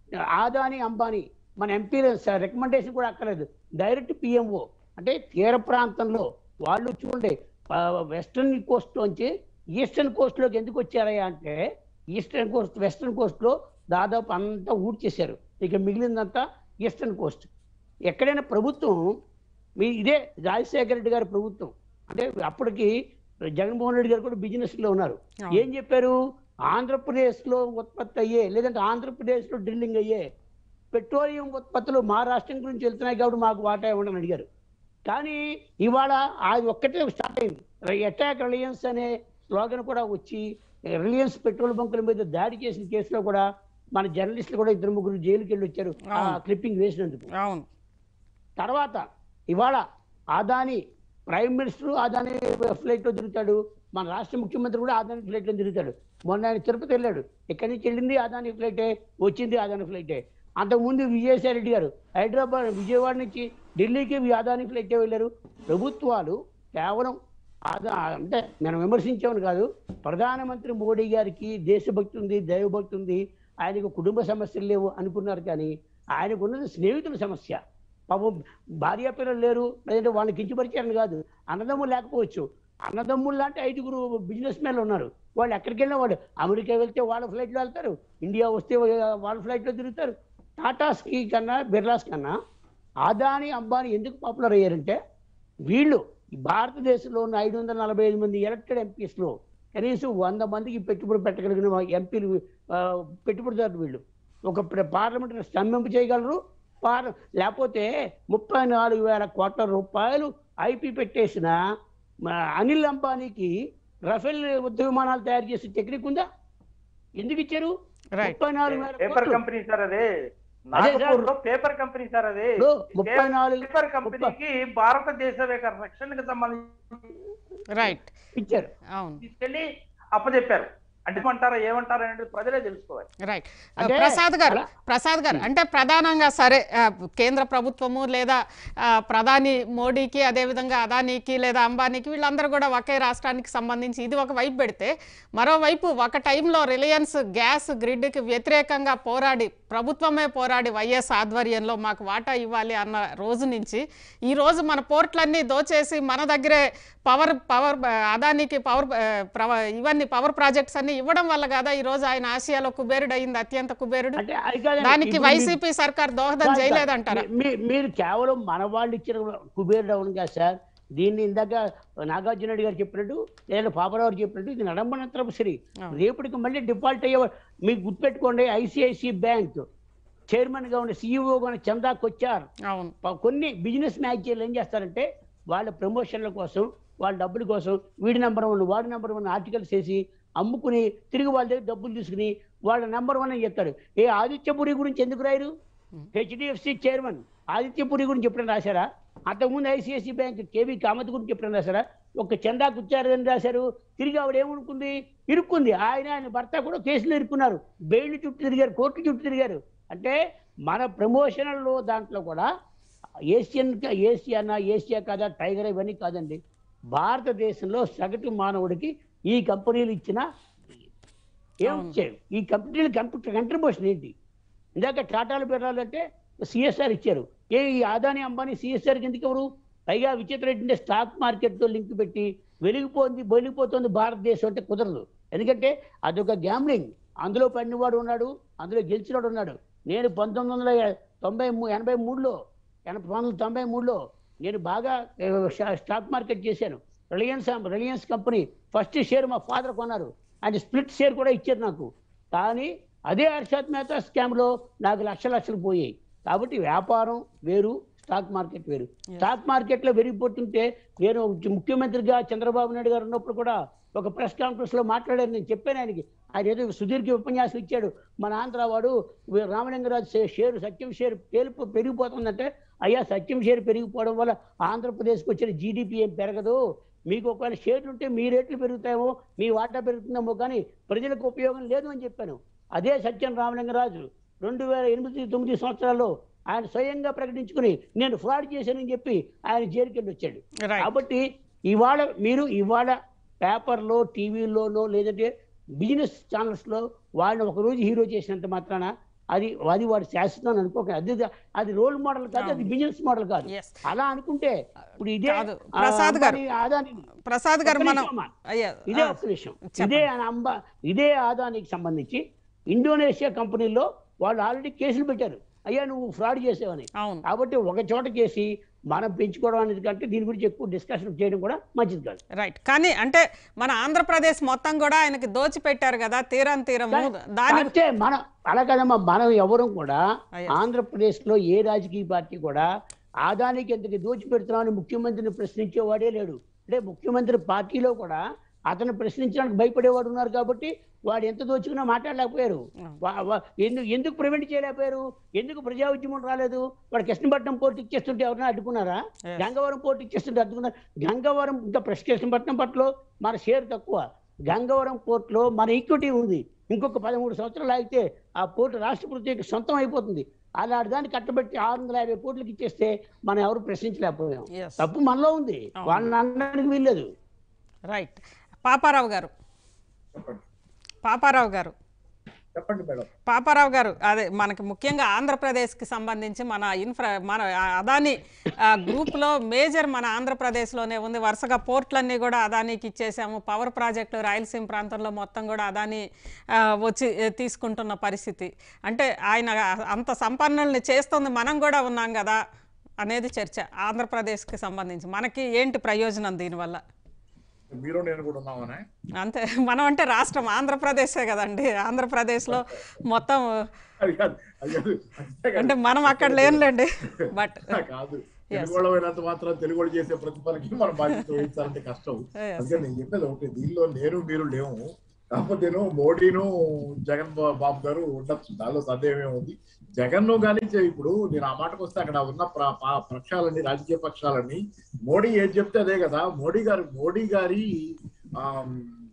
[SPEAKER 4] ఆదాని అంబానీ మన ఎంపీల రికమెండేషన్ కూడా అక్కర్లేదు డైరెక్ట్ పిఎంఓ అంటే తీర ప్రాంతంలో వాళ్ళు చూడండి వెస్ట్రన్ కోస్ట్లోంచి ఈస్టర్న్ కోస్ట్లోకి ఎందుకు వచ్చారయ్యా అంటే ఈస్టర్న్ కోస్ట్ వెస్ట్రన్ కోస్ట్లో దాదాపు అంతా ఊడ్చేశారు ఇక మిగిలిందంతా ఈస్టర్న్ కోస్ట్ ఎక్కడైనా ప్రభుత్వం మీ ఇదే రాజశేఖర రెడ్డి గారి ప్రభుత్వం అంటే అప్పటికి జగన్మోహన్ రెడ్డి గారు కూడా బిజినెస్ లో ఉన్నారు
[SPEAKER 1] అవును.
[SPEAKER 4] ఏం చెప్పారు ఆంధ్రప్రదేశ్ లో ఉత్పత్తి అయ్యే లేదంటే ఆంధ్రప్రదేశ్ లో డ్రిల్లింగ్ అయ్యే పెట్రోలియం ఉత్పత్తులు మా రాష్ట్రం గురించి వెళ్తున్నాయి కాబట్టి మాకు వాటా ఇవ్వండి అని అడిగారు కానీ ఇవాళ అది ఒక్కటే స్టార్ట్ అయింది అటాక్ రిలయన్స్ అనే స్లోగన్ కూడా వచ్చి రిలయన్స్ పెట్రోల్ బంకుల మీద దాడి చేసిన కేసులో కూడా మన జర్నలిస్టులు కూడా ఇద్దరు ముగ్గురు జైలుకి వెళ్ళి వచ్చారు ఆ
[SPEAKER 1] అవును.
[SPEAKER 4] క్లిప్పింగ్ వేసినందుకు
[SPEAKER 1] అవును
[SPEAKER 4] తర్వాత ఇవాళ అదాని ప్రైమ్ మినిస్టర్ అదాని ఫ్లైట్లో తిరుగుతాడు మన రాష్ట్ర ముఖ్యమంత్రి కూడా అదాని ఫ్లైట్లో తిరుగుతాడు మొన్న ఆయన తిరుపతి వెళ్ళాడు ఎక్కడి నుంచి వెళ్ళింది అదాని ఫ్లైటే వచ్చింది అదాని ఫ్లైటే అంతకుముందు విజయసాయి రెడ్డి గారు హైదరాబాద్ విజయవాడ నుంచి ఢిల్లీకి ఈ అదాని ఫ్లైటే వెళ్ళారు ప్రభుత్వాలు కేవలం ఆదా అంటే మనం విమర్శించామని కాదు ప్రధానమంత్రి మోడీ గారికి దేశభక్తి ఉంది దైవభక్తి ఉంది ఆయనకు కుటుంబ సమస్యలు లేవు అనుకున్నారు కానీ ఆయనకు ఉన్నది స్నేహితుల సమస్య పాపం భార్య పిల్లలు లేరు లేదంటే వాళ్ళని కించపరిచారని కాదు అన్నదమ్ములు లేకపోవచ్చు అన్నదమ్ములు లాంటి ఐదుగురు బిజినెస్ మ్యాన్లు ఉన్నారు వాళ్ళు ఎక్కడికి వెళ్ళినా వాళ్ళు అమెరికా వెళ్తే వాళ్ళ ఫ్లైట్లో వెళ్తారు ఇండియా వస్తే వాళ్ళ ఫ్లైట్లో తిరుగుతారు టాటాస్కి కన్నా బిర్లాస్ కన్నా అదాని అంబానీ ఎందుకు పాపులర్ అయ్యారంటే వీళ్ళు ఈ భారతదేశంలో ఉన్న ఐదు వందల నలభై ఐదు మంది ఎలక్టెడ్ ఎంపీస్లో కనీసం వంద మందికి పెట్టుబడి పెట్టగలిగిన ఎంపీలు పెట్టుబడిదారులు వీళ్ళు ఒక పార్లమెంట్ స్తంభింపు చేయగలరు పార్ లేకపోతే ముప్పై నాలుగు వేల కోట్ల రూపాయలు ఐపీ పెట్టేసిన మా అనిల్ అంబానీకి రఫేల్ యుద్ధ విమానాలు తయారు చేసే టెక్నిక్ ఉందా ఎందుకు ఇచ్చారు
[SPEAKER 1] రైట్
[SPEAKER 4] ముప్పై నాలుగు వేల
[SPEAKER 3] పేపర్
[SPEAKER 4] కోట్లు.
[SPEAKER 3] కంపెనీ సార్ అదే
[SPEAKER 4] అదే సార్.
[SPEAKER 3] నాగపూర్ లో పేపర్ కంపెనీ సార్ అదే
[SPEAKER 4] ఇప్పుడు ముప్పై నాలుగు
[SPEAKER 3] పేపర్ కంపెనీకి భారతదేశ యొక్క రక్షణకు సంబంధించి
[SPEAKER 1] రైట్
[SPEAKER 4] ఇచ్చారు
[SPEAKER 1] అవును
[SPEAKER 3] తీసుకెళ్లి అప్పచెప్పారు అంటే ఏమంటారా ఏమంటారా అనేది ప్రజలే తెలుసుకోవాలి
[SPEAKER 1] రైట్
[SPEAKER 4] అంటే
[SPEAKER 1] ప్రసాద్ గారు
[SPEAKER 4] అలా-
[SPEAKER 1] ప్రసాద్ గారు అంటే ప్రధానంగా సరే ఆ, కేంద్ర ప్రభుత్వము లేదా ఆ, ప్రధాని మోడీకి అదేవిధంగా అదానీకి లేదా అంబానీకి వీళ్ళందరూ కూడా ఒకే రాష్ట్రానికి సంబంధించి ఇది ఒక వైపు పెడితే మరోవైపు ఒక టైంలో రిలయన్స్ గ్యాస్ గ్రిడ్కి వ్యతిరేకంగా పోరాడి ప్రభుత్వమే పోరాడి వైఎస్ ఆధ్వర్యంలో మాకు వాటా ఇవ్వాలి అన్న రోజు నుంచి ఈ రోజు మన పోర్ట్లన్నీ దోచేసి మన దగ్గరే పవర్ పవర్ అదానికి పవర్ ఆ, ప్రవ- ఇవన్నీ పవర్ ప్రాజెక్ట్స్ అన్ని ఇవ్వడం వల్ల కదా ఈ రోజు ఆయన ఆసియాలో కుబేరుడు అయింది అత్యంత కుబేరుడు
[SPEAKER 4] అంటే అది కాదండి.
[SPEAKER 1] దానికి
[SPEAKER 4] ఇప్పుడు మీ-
[SPEAKER 1] వైసీపీ సర్కార్ దోహదం
[SPEAKER 4] కాదు, కాదు.
[SPEAKER 1] చేయలేదంటారా
[SPEAKER 4] మీ- మీ- మీరు కేవలం మన వాళ్ళు ఇచ్చిన కుబేర్ డౌన్ కదా సార్ దీన్ని ఇందాక నాగార్జున రెడ్డి గారు చెప్పినట్టు లేదా పాపరావు గారు చెప్పినట్టు ఇది నడంబనంతరపు సరి
[SPEAKER 1] అవును.
[SPEAKER 4] రేపటికి మళ్ళీ డిఫాల్ట్ అయ్యే మీకు గుర్తుపెట్టుకోండి ఐసిఐసి బ్యాంక్ చైర్మన్ గా ఉన్న సీఈఓ గా ఉన్న చందా కొచ్చార్
[SPEAKER 1] అవును
[SPEAKER 4] ప- కొన్ని బిజినెస్ మ్యాగజైన్లు ఏం చేస్తారంటే వాళ్ళ ప్రమోషన్ల కోసం వాళ్ళ డబ్బుల కోసం వీడి నెంబర్ వన్ వాడి నెంబర్ వన్ ఆర్టికల్స్ వేసి అమ్ముకుని తిరిగి వాళ్ళ దగ్గర డబ్బులు తీసుకుని వాళ్ళ నెంబర్ వన్ అని చెప్తారు ఏ ఆదిత్యపురి గురించి ఎందుకు రాయరు హెచ్డిఎఫ్సి చైర్మన్ ఆదిత్యపురి గురించి ఎప్పుడైనా రాశారా అంతకుముందు ఐసిఐసి బ్యాంక్ కేవీ కామత్ గురించి ఎప్పుడైనా రాశారా ఒక చందా కుచ్చారని రాశారు తిరిగి ఆవిడ ఏమనుకుంది ఇరుక్కుంది ఆయన ఆయన భర్త కూడా కేసులు ఇరుక్కున్నారు బెయిల్ చుట్టూ తిరిగారు కోర్టు చుట్టూ తిరిగారు అంటే మన ప్రమోషన్లో దాంట్లో కూడా ఏషియన్ ఏషియానా ఏషియా కాదా టైగర్ ఇవన్నీ కాదండి భారతదేశంలో సగటు మానవుడికి ఈ కంపెనీలు ఇచ్చిన ఏం
[SPEAKER 1] అవును.
[SPEAKER 4] ఇచ్చారు ఈ కంపెనీలు కంట్రిబ్యూషన్ ఏంటి ఇందాక టాటాలు పెట్టాలంటే సిఎస్ఆర్ ఇచ్చారు ఏ ఈ అదాని అంబానీ సిఎస్ఆర్ ఎందుకు ఎవరు పైగా విచిత్ర ఏంటంటే స్టాక్ మార్కెట్తో లింక్ పెట్టి వెలిగిపోతుంది వెలిగిపోతుంది భారతదేశం అంటే కుదరదు ఎందుకంటే అదొక గ్యామ్లింగ్ అందులో పడినవాడు ఉన్నాడు అందులో గెలిచినవాడు ఉన్నాడు నేను పంతొమ్మిది వందల తొంభై మూ ఎనభై మూడులో ఎనభై పంతొమ్మిది వందల తొంభై మూడులో నేను బాగా ఏ, షా- స్టాక్ మార్కెట్ చేశాను Reliance Reliance company first share మా ఫాదర్ కొన్నారు ఆయన స్ప్లిట్ షేర్ కూడా ఇచ్చారు నాకు కానీ అదే హర్షద్ మెహతా స్కామ్లో నాకు లక్ష లక్షలు పోయాయి కాబట్టి వ్యాపారం వేరు స్టాక్ మార్కెట్ వేరు స్టాక్ మార్కెట్ లో పెరిగిపోతుంటే నేను ఒక ముఖ్యమంత్రిగా చంద్రబాబు నాయుడు గారు ఉన్నప్పుడు కూడా ఒక ప్రెస్ కాన్ఫరెన్స్ లో మాట్లాడాను నేను చెప్పాను ఆయనకి ఆయన ఏదో సుదీర్ఘ ఉపన్యాసం ఇచ్చాడు మన ఆంధ్ర వాడు రామలింగరాజు షే- షేరు సత్యం షేర్ పేలిపో పెరిగిపోతుందంటే అయ్యా సత్యం షేర్ పెరిగిపోవడం వల్ల ఆంధ్రప్రదేశ్కి వచ్చిన జీడిపి ఏం పెరగదు మీకు ఒకవేళ షేర్లు ఉంటే మీ రేట్లు పెరుగుతాయేమో మీ వాటా పెరుగుతుందేమో కానీ ప్రజలకు ఉపయోగం లేదు అని చెప్పాను అదే సత్యం రామలింగరాజు రెండు వేల ఎనిమిది తొమ్మిది సంవత్సరాల్లో ఆయన స్వయంగా ప్రకటించుకుని నేను ఫ్రాడ్ చేశానని చెప్పి ఆయన జైలుకి వెళ్ళి వచ్చాడు
[SPEAKER 1] రైట్
[SPEAKER 4] కాబట్టి ఇవాళ మీరు ఇవాళ పేపర్లో టీవీలోనో లేదంటే బిజినెస్ ఛానల్స్లో వాళ్ళని ఒక రోజు హీరో చేసినంత మాత్రాన అది అది వాడు శాశ్వతం అని అనుకోక అది అది రోల్ మోడల్ కాదు అది బిజినెస్ మోడల్ కాదు
[SPEAKER 1] ఎస్
[SPEAKER 4] అలా అనుకుంటే ఇప్పుడు ఇదే
[SPEAKER 1] కాదు.
[SPEAKER 4] ఆ,
[SPEAKER 1] ప్రసాద్ గారు.
[SPEAKER 4] అంబానీ, అదానీ
[SPEAKER 1] ప్రసాద్ గారు
[SPEAKER 4] ఒక్క
[SPEAKER 1] మనం
[SPEAKER 4] నిమిషం అమ్మా.
[SPEAKER 1] అయ్యా
[SPEAKER 4] ఇదే
[SPEAKER 1] ఆ,
[SPEAKER 4] ఒక్క నిమిషం
[SPEAKER 1] చెప్పండి.
[SPEAKER 4] ఇదే అంబా ఇదే ఆదానికి సంబంధించి ఇండోనేషియా కంపెనీలో వాళ్ళు ఆల్రెడీ కేసులు పెట్టారు అయ్యా నువ్వు ఫ్రాడ్ చేసావని
[SPEAKER 1] అవును
[SPEAKER 4] కాబట్టి ఒక చోట చేసి మనం పెంచుకోవడం అనేది కంటే దీని గురించి ఎక్కువ డిస్కషన్ చేయడం కూడా మంచిది కాదు
[SPEAKER 1] రైట్ కానీ అంటే మన ఆంధ్రప్రదేశ్ మొత్తం కూడా ఆయనకి దోచిపెట్టారు కదా తీరం తీరము దాని
[SPEAKER 4] అంటే మనం అలా కదమ్మా మనం ఎవరు కూడా
[SPEAKER 1] అయ్యా.
[SPEAKER 4] ఆంధ్రప్రదేశ్ లో ఏ రాజకీయ పార్టీ కూడా ఆదానికి ఎంతకి దోచిపెడుతున్నామని ముఖ్యమంత్రిని ప్రశ్నించేవాడే లేడు అంటే ముఖ్యమంత్రి పార్టీలో కూడా అతను ప్రశ్నించడానికి భయపడేవాడు ఉన్నారు కాబట్టి వాడు ఎంత దోచుకున్నా మాట్లాడలేకపోయారు వా- వా- ఎందుకు ఎందుకు ప్రివెంట్ చేయలేకపోయారు ఎందుకు ప్రజా ఉద్యమం రాలేదు వాడు కృష్ణపట్నం పోర్టు ఇచ్చేస్తుంటే ఎవరైనా అడ్డుకున్నారా
[SPEAKER 1] Yes.
[SPEAKER 4] గంగవరం పోర్టు ఇచ్చేస్తుంటే అడ్డుకున్నారు గంగవరం ఇంకా ప్రెస్ కృష్ణపట్నం పట్ల మన షేర్ తక్కువ గంగవరం పోర్టులో మన ఈక్విటీ ఉంది ఇంకొక పదమూడు సంవత్సరాలు ఆగితే ఆ పోర్టు రాష్ట్ర ప్రభుత్వం సొంతం అయిపోతుంది అలాంటి దాన్ని కట్టబెట్టి ఆరు వందల యాభై కోట్లకి ఇచ్చేస్తే మనం ఎవరు ప్రశ్నించలేకపోయాం
[SPEAKER 1] Yes.
[SPEAKER 4] తప్పు మనలో ఉంది
[SPEAKER 1] అవును.
[SPEAKER 4] వాళ్ళని అనడానికి వీల్లేదు
[SPEAKER 1] రైట్ పాపారావు గారు
[SPEAKER 2] చెప్పండి
[SPEAKER 1] పాపారావు గారు
[SPEAKER 2] చెప్పండి మేడం
[SPEAKER 1] పాపారావు గారు అదే మనకి ముఖ్యంగా ఆంధ్రప్రదేశ్కి సంబంధించి మన ఇన్ఫ్రా మన అదాని ఆ, గ్రూప్లో మేజర్ మన ఆంధ్రప్రదేశ్లోనే ఉంది వరుసగా పోర్ట్లన్నీ కూడా అదానికి ఇచ్చేసాము పవర్ ప్రాజెక్టులు రాయలసీమ ప్రాంతంలో మొత్తం కూడా అదాని ఆ, వచ్చి ఏ, తీసుకుంటున్న పరిస్థితి అంటే ఆయన అంత సంపన్నుల్ని చేస్తుంది మనం కూడా ఉన్నాం కదా అనేది చర్చ ఆంధ్రప్రదేశ్కి సంబంధించి మనకి ఏంటి ప్రయోజనం దీనివల్ల
[SPEAKER 2] మీరు నేను కూడా ఉన్నామనే
[SPEAKER 1] అంతే మనం అంటే రాష్ట్రం ఆంధ్రప్రదేశే కదండి ఆంధ్రప్రదేశ్లో మొత్తం
[SPEAKER 2] అది కాదు అది కాదు అంతే కాదు.
[SPEAKER 1] అంటే మనం అక్కడ లేనులేండి బట్
[SPEAKER 2] కాదు తెలుగు వాళ్ళు అయినంత మాత్రం తెలుగు వాళ్ళు చేసే ప్రతిఫలకి మనం బాధ్యత వహించాలంటే కష్టం
[SPEAKER 1] Yes.
[SPEAKER 2] అందుకే నేను చెప్పేది ఒకటి దీనిలో నేను మీరు లేవు కాకపోతే నేను మోడీను జగన్ బా- బాబు గారు ఉండొచ్చు దానిలో సందేహం ఉంది జగన్ కానీ ఇప్పుడు నేను ఆ మాటకు వస్తే అక్కడ ఉన్న ప్ర- ప- పక్షాలన్నీ రాజకీయ పక్షాలన్నీ మోడీ ఏది చెప్తే అదే కదా మోడీ గారు మోడీ గారి ఆమ్,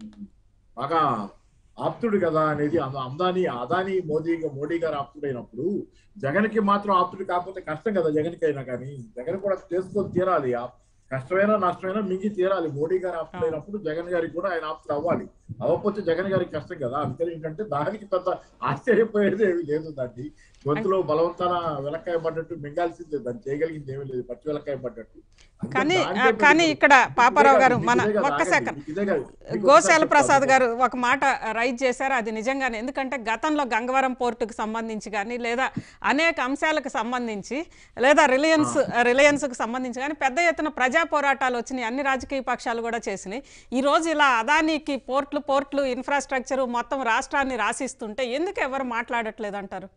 [SPEAKER 2] బాగా ఆప్తుడు కదా అనేది అద- అందాని అదాని మోదీ మోడీ గారు ఆప్తుడైనప్పుడు జగన్ కి మాత్రం ఆప్తుడు కాకపోతే కష్టం కదా జగన్ కి అయినా కానీ జగన్ కూడా చేసుకొని తీరాలి ఆ కష్టమైనా నష్టమైనా మింగి తీరాలి మోడీ గారు ఆప్తుడైనప్పుడు జగన్ గారికి కూడా ఆయన ఆప్తుడు అవ్వాలి అవ్వకపోతే జగన్ గారికి కష్టం కదా అందుకని ఏంటంటే దానికి పెద్ద ఆశ్చర్యపోయేది ఏమీ లేదు దాన్ని గొంతులో బలవంతాన వెలక్కాయ పడ్డట్టు మింగాల్సిందే దాన్ని చేయగలిగింది ఏమీ లేదు పచ్చి వెలక్కాయ పడ్డట్టు అందుకని
[SPEAKER 1] కానీ
[SPEAKER 2] దాంట్లో
[SPEAKER 1] ఆ, కానీ ఇక్కడ పాపారావు గారు
[SPEAKER 2] ఇదే
[SPEAKER 1] మన
[SPEAKER 2] కదా,
[SPEAKER 1] ఒక్క
[SPEAKER 2] ఆగండి,
[SPEAKER 1] సెకండ్
[SPEAKER 2] ఇదే కదా, మీకు
[SPEAKER 1] గోశాల
[SPEAKER 2] ఒకసారి
[SPEAKER 1] ప్రసాద్
[SPEAKER 2] చెప్తాను.
[SPEAKER 1] గారు ఒక మాట రైజ్ చేశారు అది నిజంగానే ఎందుకంటే గతంలో గంగవరం పోర్టుకు సంబంధించి కానీ లేదా అనేక అంశాలకు సంబంధించి లేదా రిలయన్స్ రిలయన్స్కి సంబంధించి కానీ పెద్ద ఎత్తున ప్రజా పోరాటాలు వచ్చినాయి అన్ని రాజకీయ పక్షాలు కూడా చేసినాయి ఈ రోజు ఇలా అదానికి పోర్ట్లు పోర్ట్లు ఇన్ఫ్రాస్ట్రక్చర్ మొత్తం రాష్ట్రాన్ని రాసిస్తుంటే ఎందుకు ఎవరు మాట్లాడట్లేదు అంటారు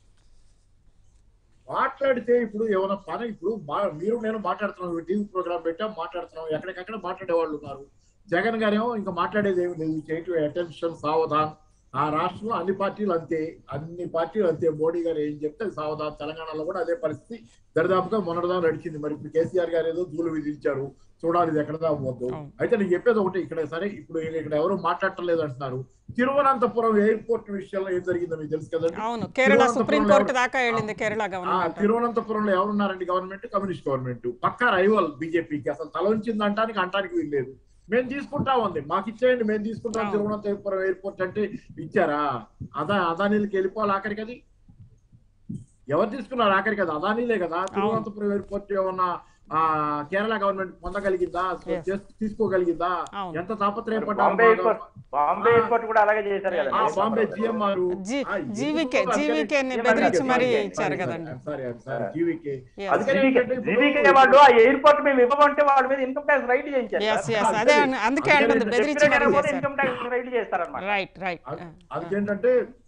[SPEAKER 2] మాట్లాడితే ఇప్పుడు ఏమైనా పని ఇప్పుడు మా- మీరు నేను మాట్లాడుతున్నాం టీవీ ప్రోగ్రామ్ పెట్టాం మాట్లాడుతున్నాం ఎక్కడికక్కడ మాట్లాడే వాళ్ళు ఉన్నారు జగన్ గారేమో ఇంకా మాట్లాడేది ఏమి లేదు చేయటం అటెన్షన్ సావధాన్ ఆ రాష్ట్రంలో అన్ని పార్టీలు అంతే అన్ని పార్టీలు అంతే మోడీ గారు ఏం చెప్తే అది సావధాన్ తెలంగాణలో కూడా అదే పరిస్థితి దరిదాపుగా మొన్నటిదా నడిచింది మరి ఇప్పుడు కేసీఆర్ గారు ఏదో దూలు విధించారు చూడాలి ఇది ఎక్కడ దాకా పోద్దు
[SPEAKER 1] అవును.
[SPEAKER 2] అయితే నేను చెప్పేది ఒకటి ఇక్కడ సరే ఇప్పుడు ఇక్కడ ఎవరు మాట్లాడటం లేదు అంటున్నారు తిరువనంతపురం ఎయిర్పోర్ట్ విషయంలో ఏం జరిగిందో మీకు తెలుసు కదండి
[SPEAKER 1] అవును కేరళ
[SPEAKER 2] తిరువనంతపురంలో
[SPEAKER 1] సుప్రీం కోర్టు
[SPEAKER 2] ఎవరు-
[SPEAKER 1] దాకా వెళ్ళింది కేరళ
[SPEAKER 2] ఆ
[SPEAKER 1] గవర్నమెంట్
[SPEAKER 2] తిరువనంతపురంలో ఎవరున్నారండి గవర్నమెంట్ కమ్యూనిస్ట్ గవర్నమెంట్ పక్కా రైవల్ బీజేపీకి అసలు తల ఉంచింది అంటానికి అంటానికి వీల్లేదు మేము తీసుకుంటాం ఉంది మాకు ఇచ్చేయండి మేము తీసుకుంటాం
[SPEAKER 1] అవును.
[SPEAKER 2] తిరువనంతపురం ఎయిర్పోర్ట్ అంటే ఇచ్చారా అదా అదానీలకి వెళ్ళిపోవాలి ఆఖరికి అది ఎవరు తీసుకున్నారు ఆఖరికి అది అదానీలే కదా తిరువనంతపురం ఎయిర్పోర్ట్ ఏమన్నా ఆ కేరళ గవర్నమెంట్ పొందగలిగిందా
[SPEAKER 1] Yes.
[SPEAKER 2] చేస్- తీసుకోగలిగిందా
[SPEAKER 1] అవును.
[SPEAKER 2] ఎంత తాపత్రయపడ్డారు
[SPEAKER 3] బాంబే ఎయిర్పోర్ట్ బాంబే ఎయిర్పోర్ట్ కూడా అలాగే చేశారు
[SPEAKER 2] ఆ,
[SPEAKER 3] కదా
[SPEAKER 2] బాంబే జిఎంఆర్
[SPEAKER 1] జీ- జీవీకే జీవీకే ని బెదిరించి మరీ ఇచ్చారు కదండి
[SPEAKER 2] సారీ సారీ జీవీకే
[SPEAKER 1] Yes.
[SPEAKER 2] అందుకని
[SPEAKER 3] జీవీకే
[SPEAKER 2] ఏంటంటే ఇప్పుడు-
[SPEAKER 3] జీవీకే వాళ్ళు ఆ ఎయిర్పోర్ట్ మేము ఇవ్వమంటే వాళ్ళ మీద ఇన్కమ్ ట్యాక్స్ రైట్ చేయించారు
[SPEAKER 1] ఎస్ ఎస్ అదే అన్- అందుకే అంటుంది బెదిరించి మరీ చేశారు
[SPEAKER 3] ఇన్కమ్ ట్యాక్స్ రైట్ చేస్తారన్నమాట
[SPEAKER 1] రైట్ రైట్
[SPEAKER 2] అ- అందుకేంటంటే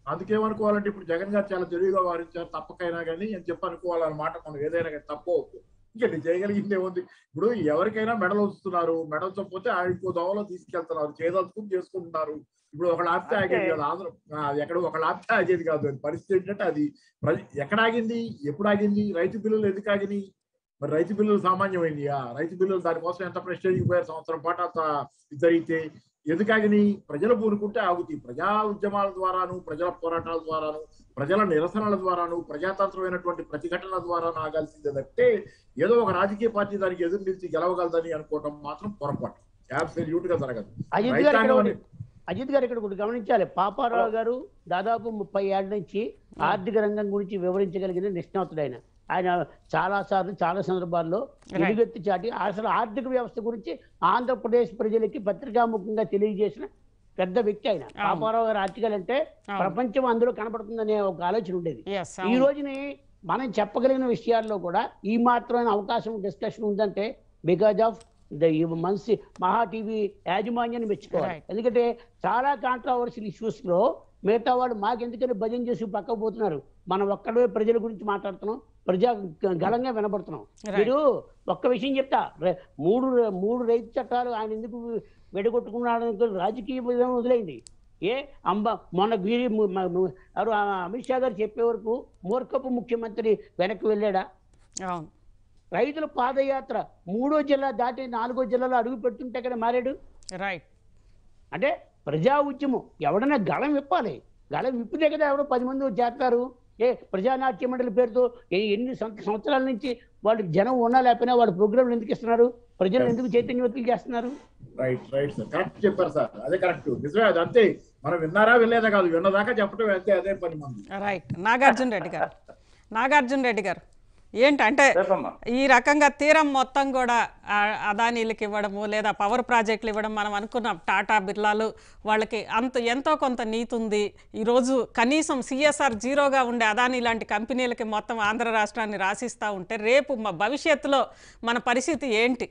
[SPEAKER 2] అందుకేమనుకోవాలంటే ఇప్పుడు జగన్ గారు చాలా తెలివిగా వారించారు తప్పకైనా కానీ అని చెప్పి అనుకోవాలన్నమాట మనం ఏదైనా కానీ తప్పు ఇంకా నేను చేయగలిగింది ఏముంది ఇప్పుడు ఎవరికైనా మెడలు వస్తున్నారు మెడల్ చెప్పకపోతే ఆ ఇంకో దోవలో తీసుకెళ్తున్నారు చేయదలుచుకుని చేసుకుంటున్నారు ఇప్పుడు ఒక ఆపితే ఆగేది కాదు ఆంధ్ర ఆ, అది ఎక్కడ ఒక ఆపితే ఆగేది కాదు అది పరిస్థితి ఏంటంటే అది ప్రజ- ఎక్కడ ఆగింది ఎప్పుడు ఆగింది రైతు బిల్లులు ఎందుకు ఆగినాయి మరి రైతు బిల్లులు సామాన్యమైనయా రైతు బిల్లులు దానికోసం ఎంత ప్రెస్టేజ్ పోయారు సంవత్సరం పాటు అంత జరిగితే ఎందుకు ఆగినాయి ప్రజలు పూనుకుంటే ఆగుతాయి ప్రజా ఉద్యమాల ద్వారాను ప్రజల పోరాటాల ద్వారాను ప్రజల నిరసనల ద్వారాను ప్రజాతంత్రమైనటువంటి ప్రతిఘటనల ద్వారా ఆగాల్సిందే తప్పితే ఏదో ఒక రాజకీయ పార్టీ దానికి ఎదురు నిలిచి గెలవగలదని అనుకోవటం మాత్రం పొరపాటు అబ్సల్యూట్ గా జరగదు
[SPEAKER 4] అజిత్ గారు ఇక్కడ
[SPEAKER 2] రైతాంగం
[SPEAKER 4] ఒకటి- అజిత్ గారు ఇక్కడ ఒకటి గమనించాలి పాపారావు గారు దాదాపు ముప్పై ఏళ్ళ నుంచి ఆర్థిక రంగం గురించి వివరించగలిగిన నిష్ణాతుడు ఆయన ఆయన చాలా సార్లు చాలా సందర్భాల్లో ఎలుగెత్తి చాటి అసలు ఆర్థిక వ్యవస్థ గురించి ఆంధ్రప్రదేశ్ ప్రజలకి పత్రికాముఖంగా తెలియజేసిన పెద్ద వ్యక్తి ఆయన
[SPEAKER 1] అవును.
[SPEAKER 4] పాపారావు గారు ఆర్టికల్ అంటే
[SPEAKER 1] అవును.
[SPEAKER 4] ప్రపంచం అందులో కనపడుతుందనే ఒక ఆలోచన ఉండేది
[SPEAKER 1] ఎస్
[SPEAKER 4] ఈ రోజుని మనం చెప్పగలిగిన విషయాల్లో కూడా ఈ మాత్రమైన అవకాశం డిస్కషన్ ఉందంటే బికాజ్ ఆఫ్ ద మనిషి మహా టీవీ యాజమాన్యాన్ని మెచ్చుకోవాలి
[SPEAKER 1] Right.
[SPEAKER 4] ఎందుకంటే చాలా కాంట్రవర్షియల్ ఇష్యూస్ లో మిగతా వాళ్ళు మాకెందుకని భజన చేసి పక్కకు పోతున్నారు మనం ఒక్కడే ప్రజల గురించి మాట్లాడుతున్నాం ప్రజా గలంగా వినబడుతున్నాం
[SPEAKER 1] Right.
[SPEAKER 4] మీరు ఒక్క విషయం చెప్తా రే- మూడు మూడు రైతు చట్టాలు ఆయన ఎందుకు వెడగొట్టుకున్నాడు రాజకీయ విధానం వదిలేయండి ఏ అంబ మొన్న వీరి ము- మ- ము- ఎవరు ఆ అమిత్ షా గారు చెప్పే వరకు మూర్ఖపు ముఖ్యమంత్రి వెనక్కి వెళ్ళాడా
[SPEAKER 1] అవును
[SPEAKER 4] రైతుల పాదయాత్ర మూడో జిల్లా దాటి నాలుగో జిల్లాలో అడుగు పెడుతుంటే కదా మారాడు
[SPEAKER 1] రైట్
[SPEAKER 4] అంటే ప్రజా ఉద్యమం ఎవడన్నా గళం విప్పాలి గళం విప్పితే కదా ఎవరో పది మంది చేస్తారు ఏ ప్రజానాట్య మండలి పేరుతో ఏ- ఎన్ని సంవ- సంవత్సరాల నుంచి వాళ్ళు జనం ఉన్నా లేకపోయినా వాళ్ళు ప్రోగ్రాంలు ఎందుకు ఇస్తున్నారు ప్రజలు ఎందుకు చైతన్యవతులు చేస్తున్నారు
[SPEAKER 2] రైట్ రైట్ సార్ కరెక్ట్ చెప్పారు సార్ అదే కరెక్ట్ నిజమే అది అంతే మనం విన్నారా వినలేదా కాదు విన్నదాకా చెప్పడం అంతే అదే పని మంది
[SPEAKER 1] రైట్ నాగార్జున రెడ్డి గారు నాగార్జున రెడ్డి గారు ఏంటంటే
[SPEAKER 3] చెప్పమ్మా
[SPEAKER 1] ఈ రకంగా తీరం మొత్తం కూడా ఆ, అదానీలకు ఇవ్వడము లేదా పవర్ ప్రాజెక్టులు ఇవ్వడం మనం అనుకున్నాం టాటా బిర్లాలు వాళ్ళకి అంత ఎంతో కొంత నీతి ఉంది ఈరోజు కనీసం సిఎస్ఆర్ జీరోగా ఉండే అదానీ లాంటి కంపెనీలకి మొత్తం ఆంధ్ర రాష్ట్రాన్ని రాసిస్తూ ఉంటే రేపు మా భవిష్యత్తులో మన పరిస్థితి ఏంటి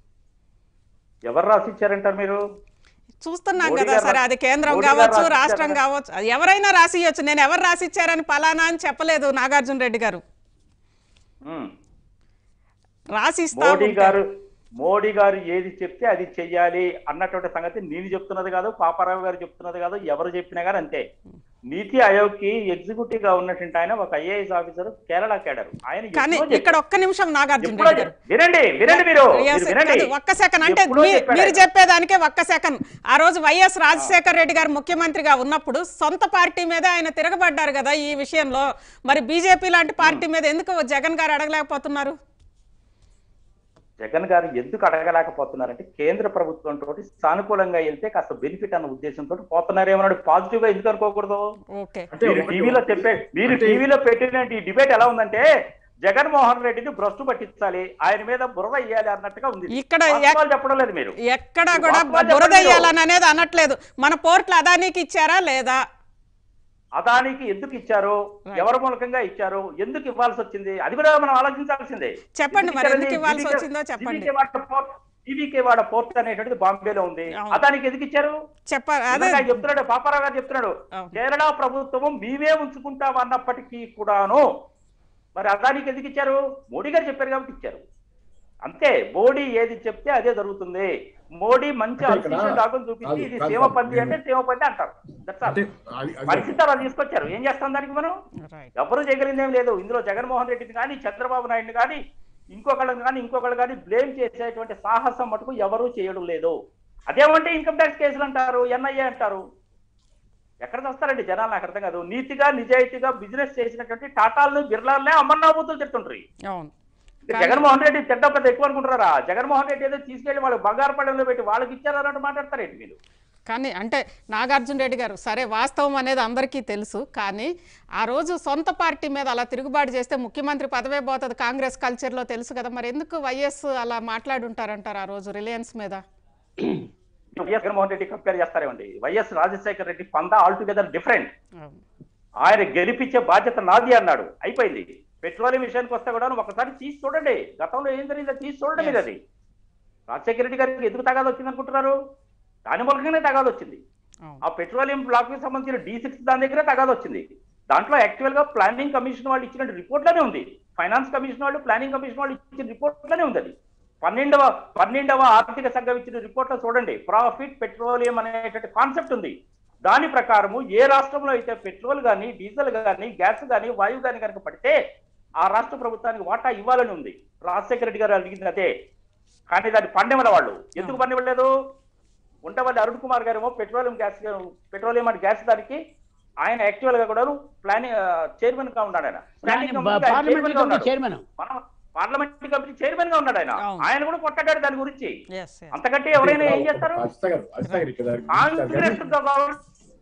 [SPEAKER 3] ఎవరు రాసిచ్చారంటారు మీరు
[SPEAKER 1] చూస్తున్నాం
[SPEAKER 3] మోడీ
[SPEAKER 1] కదా
[SPEAKER 3] గారు
[SPEAKER 1] సరే అది కేంద్రం
[SPEAKER 3] మోడీ గారు
[SPEAKER 1] కావచ్చు
[SPEAKER 3] రాసిచ్చారు
[SPEAKER 1] రాష్ట్రం
[SPEAKER 3] కదా.
[SPEAKER 1] కావచ్చు అది ఎవరైనా రాసియొచ్చు నేను ఎవరు రాసిచ్చారని పలానా అని చెప్పలేదు నాగార్జున రెడ్డి గారు
[SPEAKER 3] ఉమ్.
[SPEAKER 1] రాసిస్తా
[SPEAKER 3] మోడీ
[SPEAKER 1] ఉంటే-
[SPEAKER 3] గారు మోడీ గారు ఏది చెప్తే అది చెయ్యాలి అన్నటువంటి సంగతి నేను చెప్తున్నది కాదు పాపారావు గారు చెప్తున్నది కాదు ఎవరు చెప్పినా కానీ అంతే నీతి ఆయోగ్ కి ఎగ్జిక్యూటివ్ గా ఉన్నటువంటి ఆయన ఒక ఐఏఎస్ ఆఫీసర్ కేరళ కేడర్ ఆయన
[SPEAKER 1] కానీ
[SPEAKER 3] ఎప్పుడో
[SPEAKER 1] ఇక్కడ
[SPEAKER 3] చెప్పారు.
[SPEAKER 1] ఒక్క నిమిషం నాగార్జున
[SPEAKER 3] ఎప్పుడో
[SPEAKER 1] రెడ్డి గారు
[SPEAKER 3] చెప్పారు. వినండి వినండి మీరు
[SPEAKER 1] Yes,
[SPEAKER 3] మీరు వినండి
[SPEAKER 1] కాదు, ఒక్క సెకండ్ అంటే
[SPEAKER 3] ఎప్పుడో
[SPEAKER 1] మీ-
[SPEAKER 3] చెప్పాడు
[SPEAKER 1] మీరు
[SPEAKER 3] ఆయన.
[SPEAKER 1] చెప్పేదానికే ఒక్క సెకండ్ ఆ రోజు వైఎస్ రాజశేఖర రెడ్డి గారు ముఖ్యమంత్రిగా ఉన్నప్పుడు సొంత పార్టీ మీద ఆయన తిరగబడ్డారు కదా ఈ విషయంలో మరి బీజేపీ లాంటి పార్టీ మీద ఎందుకు జగన్ గారు అడగలేకపోతున్నారు
[SPEAKER 3] జగన్ గారు ఎందుకు అడగలేకపోతున్నారంటే కేంద్ర ప్రభుత్వం తోటి సానుకూలంగా వెళ్తే కాస్త బెనిఫిట్ అన్న ఉద్దేశంతో పోతున్నారేమన్నాడు పాజిటివ్ గా ఎందుకు అనుకోకూడదు
[SPEAKER 1] ఓకే
[SPEAKER 2] అంటే
[SPEAKER 3] మీరు
[SPEAKER 2] ఒకటి-
[SPEAKER 3] టీవీలో చెప్పే మీరు
[SPEAKER 2] అంటే-
[SPEAKER 3] టీవీలో పెట్టిన ఈ డిబేట్ ఎలా ఉందంటే జగన్మోహన్ రెడ్డిని భ్రష్టు పట్టించాలి ఆయన మీద బురద వేయాలి అన్నట్టుగా ఉంది
[SPEAKER 1] ఇక్కడ ఎక్-
[SPEAKER 3] వాస్తవాలు చెప్పడం లేదు మీరు
[SPEAKER 1] ఎక్కడ
[SPEAKER 3] ఈ
[SPEAKER 1] కూడా
[SPEAKER 3] వాస్తవాలు
[SPEAKER 1] బురద
[SPEAKER 3] చెప్పండి.
[SPEAKER 1] వేయాలని అనేది అనట్లేదు మన పోర్ట్లు అదానికి ఇచ్చారా లేదా
[SPEAKER 3] అదానికి ఎందుకు ఇచ్చారు
[SPEAKER 1] Right.
[SPEAKER 3] ఎవరి మూలకంగా ఇచ్చారు ఎందుకు ఇవ్వాల్సి వచ్చింది అది కూడా మనం ఆలోచించాల్సిందే
[SPEAKER 1] చెప్పండి మరి ఎందుకు ఇవ్వాల్సి వచ్చిందో చెప్పండి
[SPEAKER 3] టీవీకే వాడ పోర్ట్ అనేటువంటిది బాంబేలో ఉంది
[SPEAKER 1] అవును.
[SPEAKER 3] అదానికి ఎందుకు ఇచ్చారు
[SPEAKER 1] చెప్పారు అదే
[SPEAKER 3] ఇందాక ఆయన చెప్తున్నాడు పాపారావు గారు చెప్తున్నాడు
[SPEAKER 1] అవును.
[SPEAKER 3] కేరళ ప్రభుత్వం మేమే ఉంచుకుంటాం అన్నప్పటికీ కూడాను మరి అదానికి ఎందుకు ఇచ్చారు మోడీ గారు చెప్పారు కాబట్టి ఇచ్చారు అంతే మోడీ ఏది చెప్తే అదే జరుగుతుంది మోడీ మంచి
[SPEAKER 2] అంటే ఇక్కడ-
[SPEAKER 3] అఫీషియల్ డాక్యుమెంట్ చూపించి
[SPEAKER 2] కాదు,
[SPEAKER 3] ఇది
[SPEAKER 2] కాదు,
[SPEAKER 3] సీమ పంది
[SPEAKER 2] నేను-
[SPEAKER 3] అంటే సీమ పంది అంటారు That's all.
[SPEAKER 2] అంటే అది- అది-
[SPEAKER 3] పరిస్థితి అలా తీసుకొచ్చారు ఏం చేస్తాం దానికి మనం
[SPEAKER 1] రైట్
[SPEAKER 3] ఎవరు చేయగలిగింది ఏం లేదు ఇందులో జగన్మోహన్ రెడ్డిని కానీ చంద్రబాబు నాయుడిని కానీ ఇంకొకళ్ళని కానీ ఇంకొకళ్ళు కానీ బ్లేమ్ చేసేటువంటి సాహసం మటుకు ఎవరూ చేయడం లేదు అదేమంటే ఇన్కమ్ ట్యాక్స్ కేసులు అంటారు ఎన్ఐఏ అంటారు ఎక్కడ వస్తారండి జనాలు నాకు అర్థం కాదు నీతిగా నిజాయితీగా బిజినెస్ చేసినటువంటి టాటాలను బిర్లాలనే అమర్నాభూతులు తిడుతుంటారు
[SPEAKER 1] అవును
[SPEAKER 3] ఇది జగన్మోహన్ రెడ్డి తిట్ట పెద్ద ఎక్కువ అనుకుంటారా జగన్మోహన్ రెడ్డి ఏదో తీసుకెళ్లి వాళ్ళు బంగారు పళ్ళెంలో పెట్టి వాళ్ళకి ఇచ్చారు అన్నట్టు మాట్లాడతారేంటి మీరు
[SPEAKER 1] కానీ అంటే నాగార్జున రెడ్డి గారు సరే వాస్తవం అనేది అందరికీ తెలుసు కానీ ఆ రోజు సొంత పార్టీ మీద అలా తిరుగుబాటు చేస్తే ముఖ్యమంత్రి పదవే పోతుంది కాంగ్రెస్ కల్చర్లో తెలుసు కదా మరి ఎందుకు వైఎస్ అలా మాట్లాడుంటారంటారు ఆ రోజు రిలయన్స్ మీద
[SPEAKER 3] వైఎస్ జగన్మోహన్ రెడ్డి కంపేర్ చేస్తారేమండి వైఎస్ రాజశేఖర రెడ్డి పంద ఆల్ టుగెదర్ డిఫరెంట్
[SPEAKER 1] అవును.
[SPEAKER 3] ఆయన గెలిపించే బాధ్యత నాది అన్నాడు అయిపోయింది పెట్రోలియం విషయానికి వస్తే కూడా ఒకసారి తీసి చూడండి గతంలో ఏం జరిగిందో తీసి చూడండి మీరు అది రాజశేఖర రెడ్డి గారికి ఎందుకు తగాదు వచ్చింది అనుకుంటున్నారు దాని మూలకంగానే తగాదు వచ్చింది
[SPEAKER 1] అవును.
[SPEAKER 3] ఆ పెట్రోలియం బ్లాక్ కి సంబంధించిన డి సిక్స్ దాని దగ్గర తగాదు వచ్చింది దాంట్లో యాక్చువల్ గా ప్లానింగ్ కమిషన్ వాళ్ళు ఇచ్చిన రిపోర్ట్ లోనే ఉంది ఫైనాన్స్ కమిషన్ వాళ్ళు ప్లానింగ్ కమిషన్ వాళ్ళు ఇచ్చిన రిపోర్ట్ లోనే ఉంది అది పన్నెండవ పన్నెండవ ఆర్థిక సంఘం ఇచ్చిన రిపోర్ట్ లో చూడండి ప్రాఫిట్ పెట్రోలియం అనేటువంటి కాన్సెప్ట్ ఉంది దాని ప్రకారము ఏ రాష్ట్రంలో అయితే పెట్రోల్ కానీ డీజిల్ కానీ గ్యాస్ కానీ వాయువు కానీ కనుక పడితే ఆ రాష్ట్ర ప్రభుత్వానికి వాటా ఇవ్వాలని ఉంది రాజశేఖర రెడ్డి గారు అడిగింది అదే కానీ దాన్ని పండేమల వాళ్ళు ఎందుకు పండివ్వలేదు ఉండవల్లి అరుణ్ కుమార్ గారేమో petroleum gas petroleum and gas దానికి ఆయన యాక్చువల్ గా కూడా ప్లానింగ్ చైర్మన్ గా ఉన్నాడు ఆయన ప్లానింగ్ కమిటీకి ఆయన
[SPEAKER 4] పార్లమెంట్
[SPEAKER 3] chairman గా ఉన్నాడు.
[SPEAKER 4] చైర్మన్
[SPEAKER 3] మన పార్లమెంట్ కమిటీ చైర్మన్ గా ఉన్నాడు ఆయన
[SPEAKER 1] అవును.
[SPEAKER 3] ఆయన కూడా కొట్టాడు దాని గురించి
[SPEAKER 1] ఎస్ ఎస్
[SPEAKER 3] అంతకంటే ఎవరైనా ఏం చేస్తారు
[SPEAKER 2] అజిత గారు అజిత గారు ఇక్కడ
[SPEAKER 3] కాంగ్రెస్ గవర్నమెంట్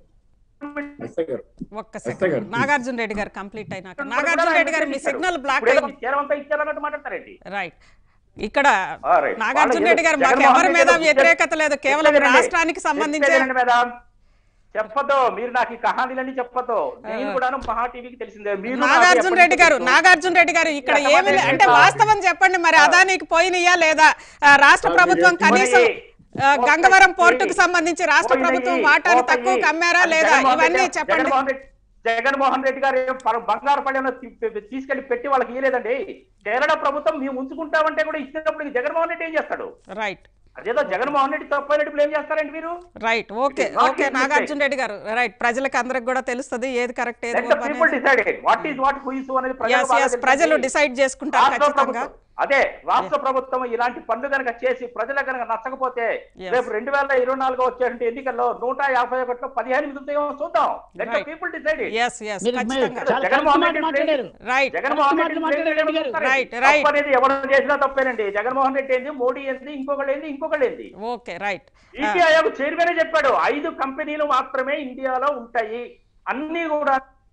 [SPEAKER 2] అజిత గారు
[SPEAKER 1] ఒక్క
[SPEAKER 2] ఎస్ఐ
[SPEAKER 1] సెకండ్
[SPEAKER 2] గారు.
[SPEAKER 1] నాగార్జున రెడ్డి గారు కంప్లీట్ అయినాక నాగార్జున రెడ్డి గారు మీ సిగ్నల్ బ్లాక్
[SPEAKER 3] ఇప్పుడు ఏదో
[SPEAKER 1] అయింది
[SPEAKER 3] ఇచ్చారంతా ఇచ్చారన్నట్టు మాట్లాడతారేంటి
[SPEAKER 1] రైట్ ఇక్కడ
[SPEAKER 3] ఆ, రైట్.
[SPEAKER 1] నాగార్జున
[SPEAKER 3] వాళ్ళకి
[SPEAKER 1] రెడ్డి గారు మాకు
[SPEAKER 3] జగన్మోహన్
[SPEAKER 1] ఎవరి
[SPEAKER 3] రెడ్డి
[SPEAKER 1] మీద
[SPEAKER 3] గారు
[SPEAKER 1] వ్యతిరేకత లేదు కేవలం
[SPEAKER 3] చెప్పేది వినండి.
[SPEAKER 1] రాష్ట్రానికి సంబంధించే
[SPEAKER 3] చెప్పేది వినండి మేడం చెప్పదు మీరు నాకు ఈ కహానీలన్నీ చెప్పదు నేను కూడా మహా టీవీకి తెలిసిందే మీరు నాకు
[SPEAKER 1] నాగార్జున
[SPEAKER 3] ఎప్పటి
[SPEAKER 1] రెడ్డి గారు
[SPEAKER 3] తెలుసు?
[SPEAKER 1] నాగార్జున రెడ్డి గారు ఇక్కడ
[SPEAKER 3] ఇలా
[SPEAKER 1] ఏమి లే-
[SPEAKER 3] సమాధానం
[SPEAKER 1] అంటే
[SPEAKER 3] చెప్పాలి.
[SPEAKER 1] వాస్తవం చెప్పండి మరి అదానికి పోయినయా లేదా ఆ, రాష్ట్ర
[SPEAKER 2] సార్,
[SPEAKER 1] ప్రభుత్వం
[SPEAKER 2] మీరు
[SPEAKER 1] కనీసం
[SPEAKER 3] పోయినాయి.
[SPEAKER 1] ఆ, గంగవరం
[SPEAKER 3] పోతాయి.
[SPEAKER 1] పోర్టుకు సంబంధించి రాష్ట్ర
[SPEAKER 3] పోయినాయి.
[SPEAKER 1] ప్రభుత్వం వాటాను
[SPEAKER 3] పోతాయి.
[SPEAKER 1] తక్కువ కమ్మారా
[SPEAKER 3] అది
[SPEAKER 1] లేదా
[SPEAKER 3] జగన్మోహన్
[SPEAKER 1] ఇవన్నీ
[SPEAKER 3] రెడ్డి-
[SPEAKER 1] చెప్పండి
[SPEAKER 3] జగన్మోహన్ రెడ్డి జగన్మోహన్ రెడ్డి గారు ఏం పర- బంగారు పళ్ళెంలో తీ- తీసుకెళ్లి పెట్టి వాళ్ళకి ఇయ్యలేదండి కేరళ ప్రభుత్వం మేము ఉంచుకుంటామంటే కూడా ఇచ్చినప్పుడు ఈ జగన్మోహన్ రెడ్డి ఏం చేస్తాడు
[SPEAKER 1] రైట్
[SPEAKER 3] అదేదో జగన్మోహన్ రెడ్డి తప్పైనట్టు బ్లేమ్ చేస్తారండి మీరు
[SPEAKER 1] right okay
[SPEAKER 3] It is not
[SPEAKER 1] okay
[SPEAKER 3] his
[SPEAKER 1] Nagarjuna Reddy garu right ప్రజలకు అందరికి కూడా తెలుస్తుంది ఏది కరెక్ట్ ఏది
[SPEAKER 3] లెట్ ద
[SPEAKER 1] ఒప్పు
[SPEAKER 3] పీపుల్
[SPEAKER 1] అనేది
[SPEAKER 3] decide what is what who is అనేది ప్రజలకు
[SPEAKER 1] ఎస్
[SPEAKER 3] బాగా
[SPEAKER 1] ఎస్
[SPEAKER 3] తెలుసండి.
[SPEAKER 1] ప్రజలు డిసైడ్ చేసుకుంటారు
[SPEAKER 3] రాష్ట్ర
[SPEAKER 1] ఖచ్చితంగా
[SPEAKER 3] ప్రభుత్వం అదే రాష్ట్ర ప్రభుత్వం ఇలాంటి పనులు కనుక చేసి ప్రజలకు కనుక నచ్చకపోతే
[SPEAKER 1] Yes.
[SPEAKER 3] రేపు రెండు వేల ఇరవై నాలుగు వచ్చేటువంటి ఎన్నికల్లో నూట యాభై ఒకటిలో పదిహేను మిగులుతాయో చూద్దాం let the
[SPEAKER 1] Right.
[SPEAKER 3] People decide
[SPEAKER 1] yes yes
[SPEAKER 4] మీరు మీరు
[SPEAKER 1] ఖచ్చితంగా
[SPEAKER 4] చాలా
[SPEAKER 3] జగన్మోహన్
[SPEAKER 4] కరెక్ట్ మాట
[SPEAKER 3] రెడ్డి
[SPEAKER 4] మాట్లాడారు
[SPEAKER 1] రైట్
[SPEAKER 3] జగన్మోహన్
[SPEAKER 4] కరెక్ట్
[SPEAKER 3] రెడ్డి
[SPEAKER 4] మాట్లాడారు
[SPEAKER 3] blame
[SPEAKER 4] రెడ్డి గారు.
[SPEAKER 3] చేస్తారండి.
[SPEAKER 1] Right, right.
[SPEAKER 3] తప్పు అనేది ఎవరు చేసినా తప్పేనండి జగన్మోహన్ రెడ్డి ఏంది మోడీ ఏంది ఇంకొకళ్ళు ఏంది ఇంకొకళ్ళు ఏంది
[SPEAKER 1] ఓకే రైట్
[SPEAKER 3] నీతి ఆయోగ్ చైర్మన్ చెప్పాడు ఐదు కంపెనీలు మాత్రమే ఇండియాలో ఉంటాయి అన్ని కూడా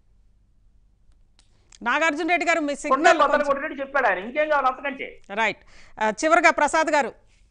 [SPEAKER 1] నాగార్జున రెడ్డి గారు మీ
[SPEAKER 3] కొండ
[SPEAKER 1] సిగ్నల్
[SPEAKER 3] బద్దలు కొట్టినట్టు చెప్పాడు ఆయన ఇంకేం కావాలి అంతకంటే
[SPEAKER 1] రైట్ ఆ, చివరిగా ప్రసాద్ గారు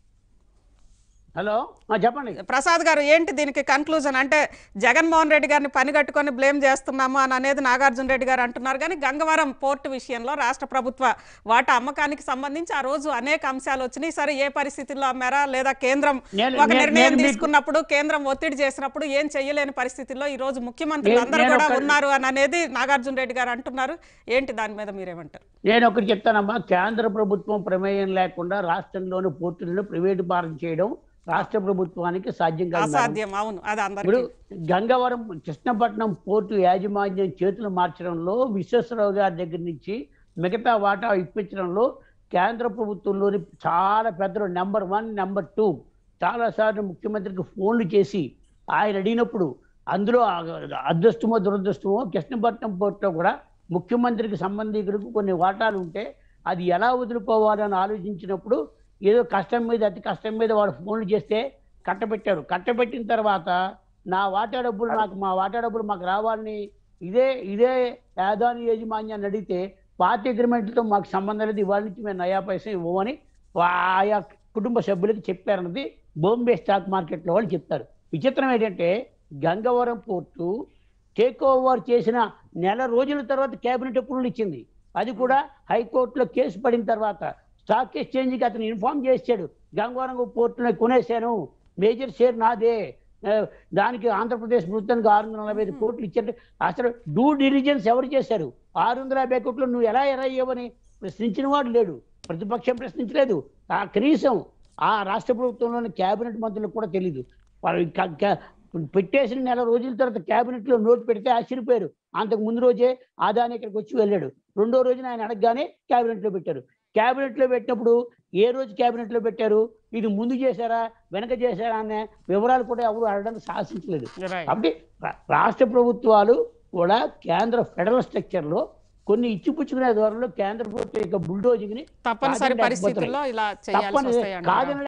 [SPEAKER 4] హలో ఆ, చెప్పండి
[SPEAKER 1] ప్రసాద్ గారు ఏంటి దీనికి కన్క్లూజన్ అంటే జగన్మోహన్ రెడ్డి గారిని పని కట్టుకొని బ్లేమ్ చేస్తున్నాము అని అనేది నాగార్జున రెడ్డి గారు అంటున్నారు కానీ గంగవరం పోర్టు విషయంలో రాష్ట్ర ప్రభుత్వ వాటా అమ్మకానికి సంబంధించి ఆ రోజు అనేక అంశాలు వచ్చినాయి సరే ఏ పరిస్థితుల్లో అమ్మారా లేదా కేంద్రం
[SPEAKER 4] నేను-
[SPEAKER 1] ఒక
[SPEAKER 4] నేను-
[SPEAKER 1] నిర్ణయం
[SPEAKER 4] నేను మీకు-
[SPEAKER 1] తీసుకున్నప్పుడు కేంద్రం ఒత్తిడి చేసినప్పుడు ఏం చేయలేని పరిస్థితుల్లో ఈ రోజు ముఖ్యమంత్రులు
[SPEAKER 4] నేను-
[SPEAKER 1] అందరూ
[SPEAKER 4] నేను
[SPEAKER 1] కూడా
[SPEAKER 4] ఒక-
[SPEAKER 1] ఉన్నారు అని అనేది నాగార్జున రెడ్డి గారు అంటున్నారు ఏంటి దాని మీద మీరేమంటారు
[SPEAKER 4] నేను ఒకటి చెప్తానమ్మా కేంద్ర ప్రభుత్వం ప్రమేయం లేకుండా రాష్ట్రంలోని పోర్టులను ప్రైవేటు పాలన చేయడం రాష్ట్ర ప్రభుత్వానికి సాధ్యం కాదు మేడం.
[SPEAKER 1] అసాధ్యం అవును అది
[SPEAKER 4] ఇప్పుడు
[SPEAKER 1] అందరికీ
[SPEAKER 4] గంగవరం కృష్ణపట్నం పోర్టు యాజమాన్యం చేతులు మార్చడంలో విశ్వేశ్వరరావు గారి దగ్గర నుంచి మిగతా వాటా ఇప్పించడంలో కేంద్ర ప్రభుత్వంలోని చాలా పెద్ద నెంబర్ వన్ నెంబర్ టూ చాలాసార్లు ముఖ్యమంత్రికి ఫోన్లు చేసి ఆయన అడిగినప్పుడు అందులో ఆ- అదృష్టమో దురదృష్టమో కృష్ణపట్నం పోర్టులో కూడా ముఖ్యమంత్రికి సంబంధికులకు కొన్ని వాటాలు ఉంటే అది ఎలా వదులుకోవాలని ఆలోచించినప్పుడు ఏదో కష్టం మీద అతి కష్టం మీద వాడు ఫోన్లు చేస్తే కట్టబెట్టారు కట్టబెట్టిన తర్వాత నా వాటా డబ్బులు నాకు మా వాటా డబ్బులు మాకు రావాలని ఇదే ఇదే యాదాని యాజమాన్యాన్ని అడిగితే పార్టీ అగ్రిమెంట్లతో మాకు సంబంధం లేదు ఇవాళ నుంచి మేము నయా పైసా ఇవ్వమని వా- ఆయా కుటుంబ సభ్యులకి చెప్పారన్నది బాంబే స్టాక్ మార్కెట్లో వాళ్ళు చెప్తారు విచిత్రం ఏంటంటే గంగవరం పోర్టు టేక్ ఓవర్ చేసిన నెల రోజుల తర్వాత కేబినెట్ అప్రూవల్ ఇచ్చింది అది కూడా హైకోర్టులో కేసు పడిన తర్వాత స్టాక్ ఎక్స్చేంజ్కి అతను ఇన్ఫార్మ్ చేశాడు గంగవరం పోర్టుని కొనేశాను మేజర్ షేర్ నాదే ఆ, దానికి ఆంధ్రప్రదేశ్ ప్రభుత్వానికి ఆరు వందల నలభై ఐదు కోట్లు ఇచ్చారు అసలు డూ డిలిజెన్స్ ఎవరు చేశారు ఆరు వందల యాభై కోట్లు నువ్వు ఎలా ఎలా ఇవ్వని ప్రశ్నించిన వాడు లేడు ప్రతిపక్షం ప్రశ్నించలేదు ఆ కనీసం ఆ రాష్ట్ర ప్రభుత్వంలోని కేబినెట్ మంత్రులకు కూడా తెలియదు వాళ్ళు క- క- పెట్టేసిన నెల రోజుల తర్వాత కేబినెట్ లో నోటు పెడితే ఆశ్చర్యపోయారు అంతకు ముందు రోజే ఆదాని ఇక్కడికి వచ్చి వెళ్ళాడు రెండో రోజున ఆయన అడగగానే కేబినెట్ లో పెట్టారు కేబినెట్ లో పెట్టినప్పుడు ఏ రోజు కేబినెట్ లో పెట్టారు ఇది ముందు చేశారా వెనక చేశారా అనే వివరాలు కూడా ఎవరు అడగడానికి సాహసించలేదు
[SPEAKER 1] రైట్
[SPEAKER 4] కాబట్టి రా- రాష్ట్ర ప్రభుత్వాలు కూడా కేంద్ర ఫెడరల్ స్ట్రక్చర్ లో కొన్ని ఇచ్చిపుచ్చుకునే ధోరణిలో కేంద్ర ప్రభుత్వం యొక్క బుల్డోజింగ్ ని
[SPEAKER 1] తప్పనిసరి
[SPEAKER 4] రాజకీయ
[SPEAKER 1] పరిస్థితుల్లో ఇలా చేయాల్సి
[SPEAKER 4] తప్పని
[SPEAKER 1] వస్తాయి అంటారా?
[SPEAKER 4] కాదని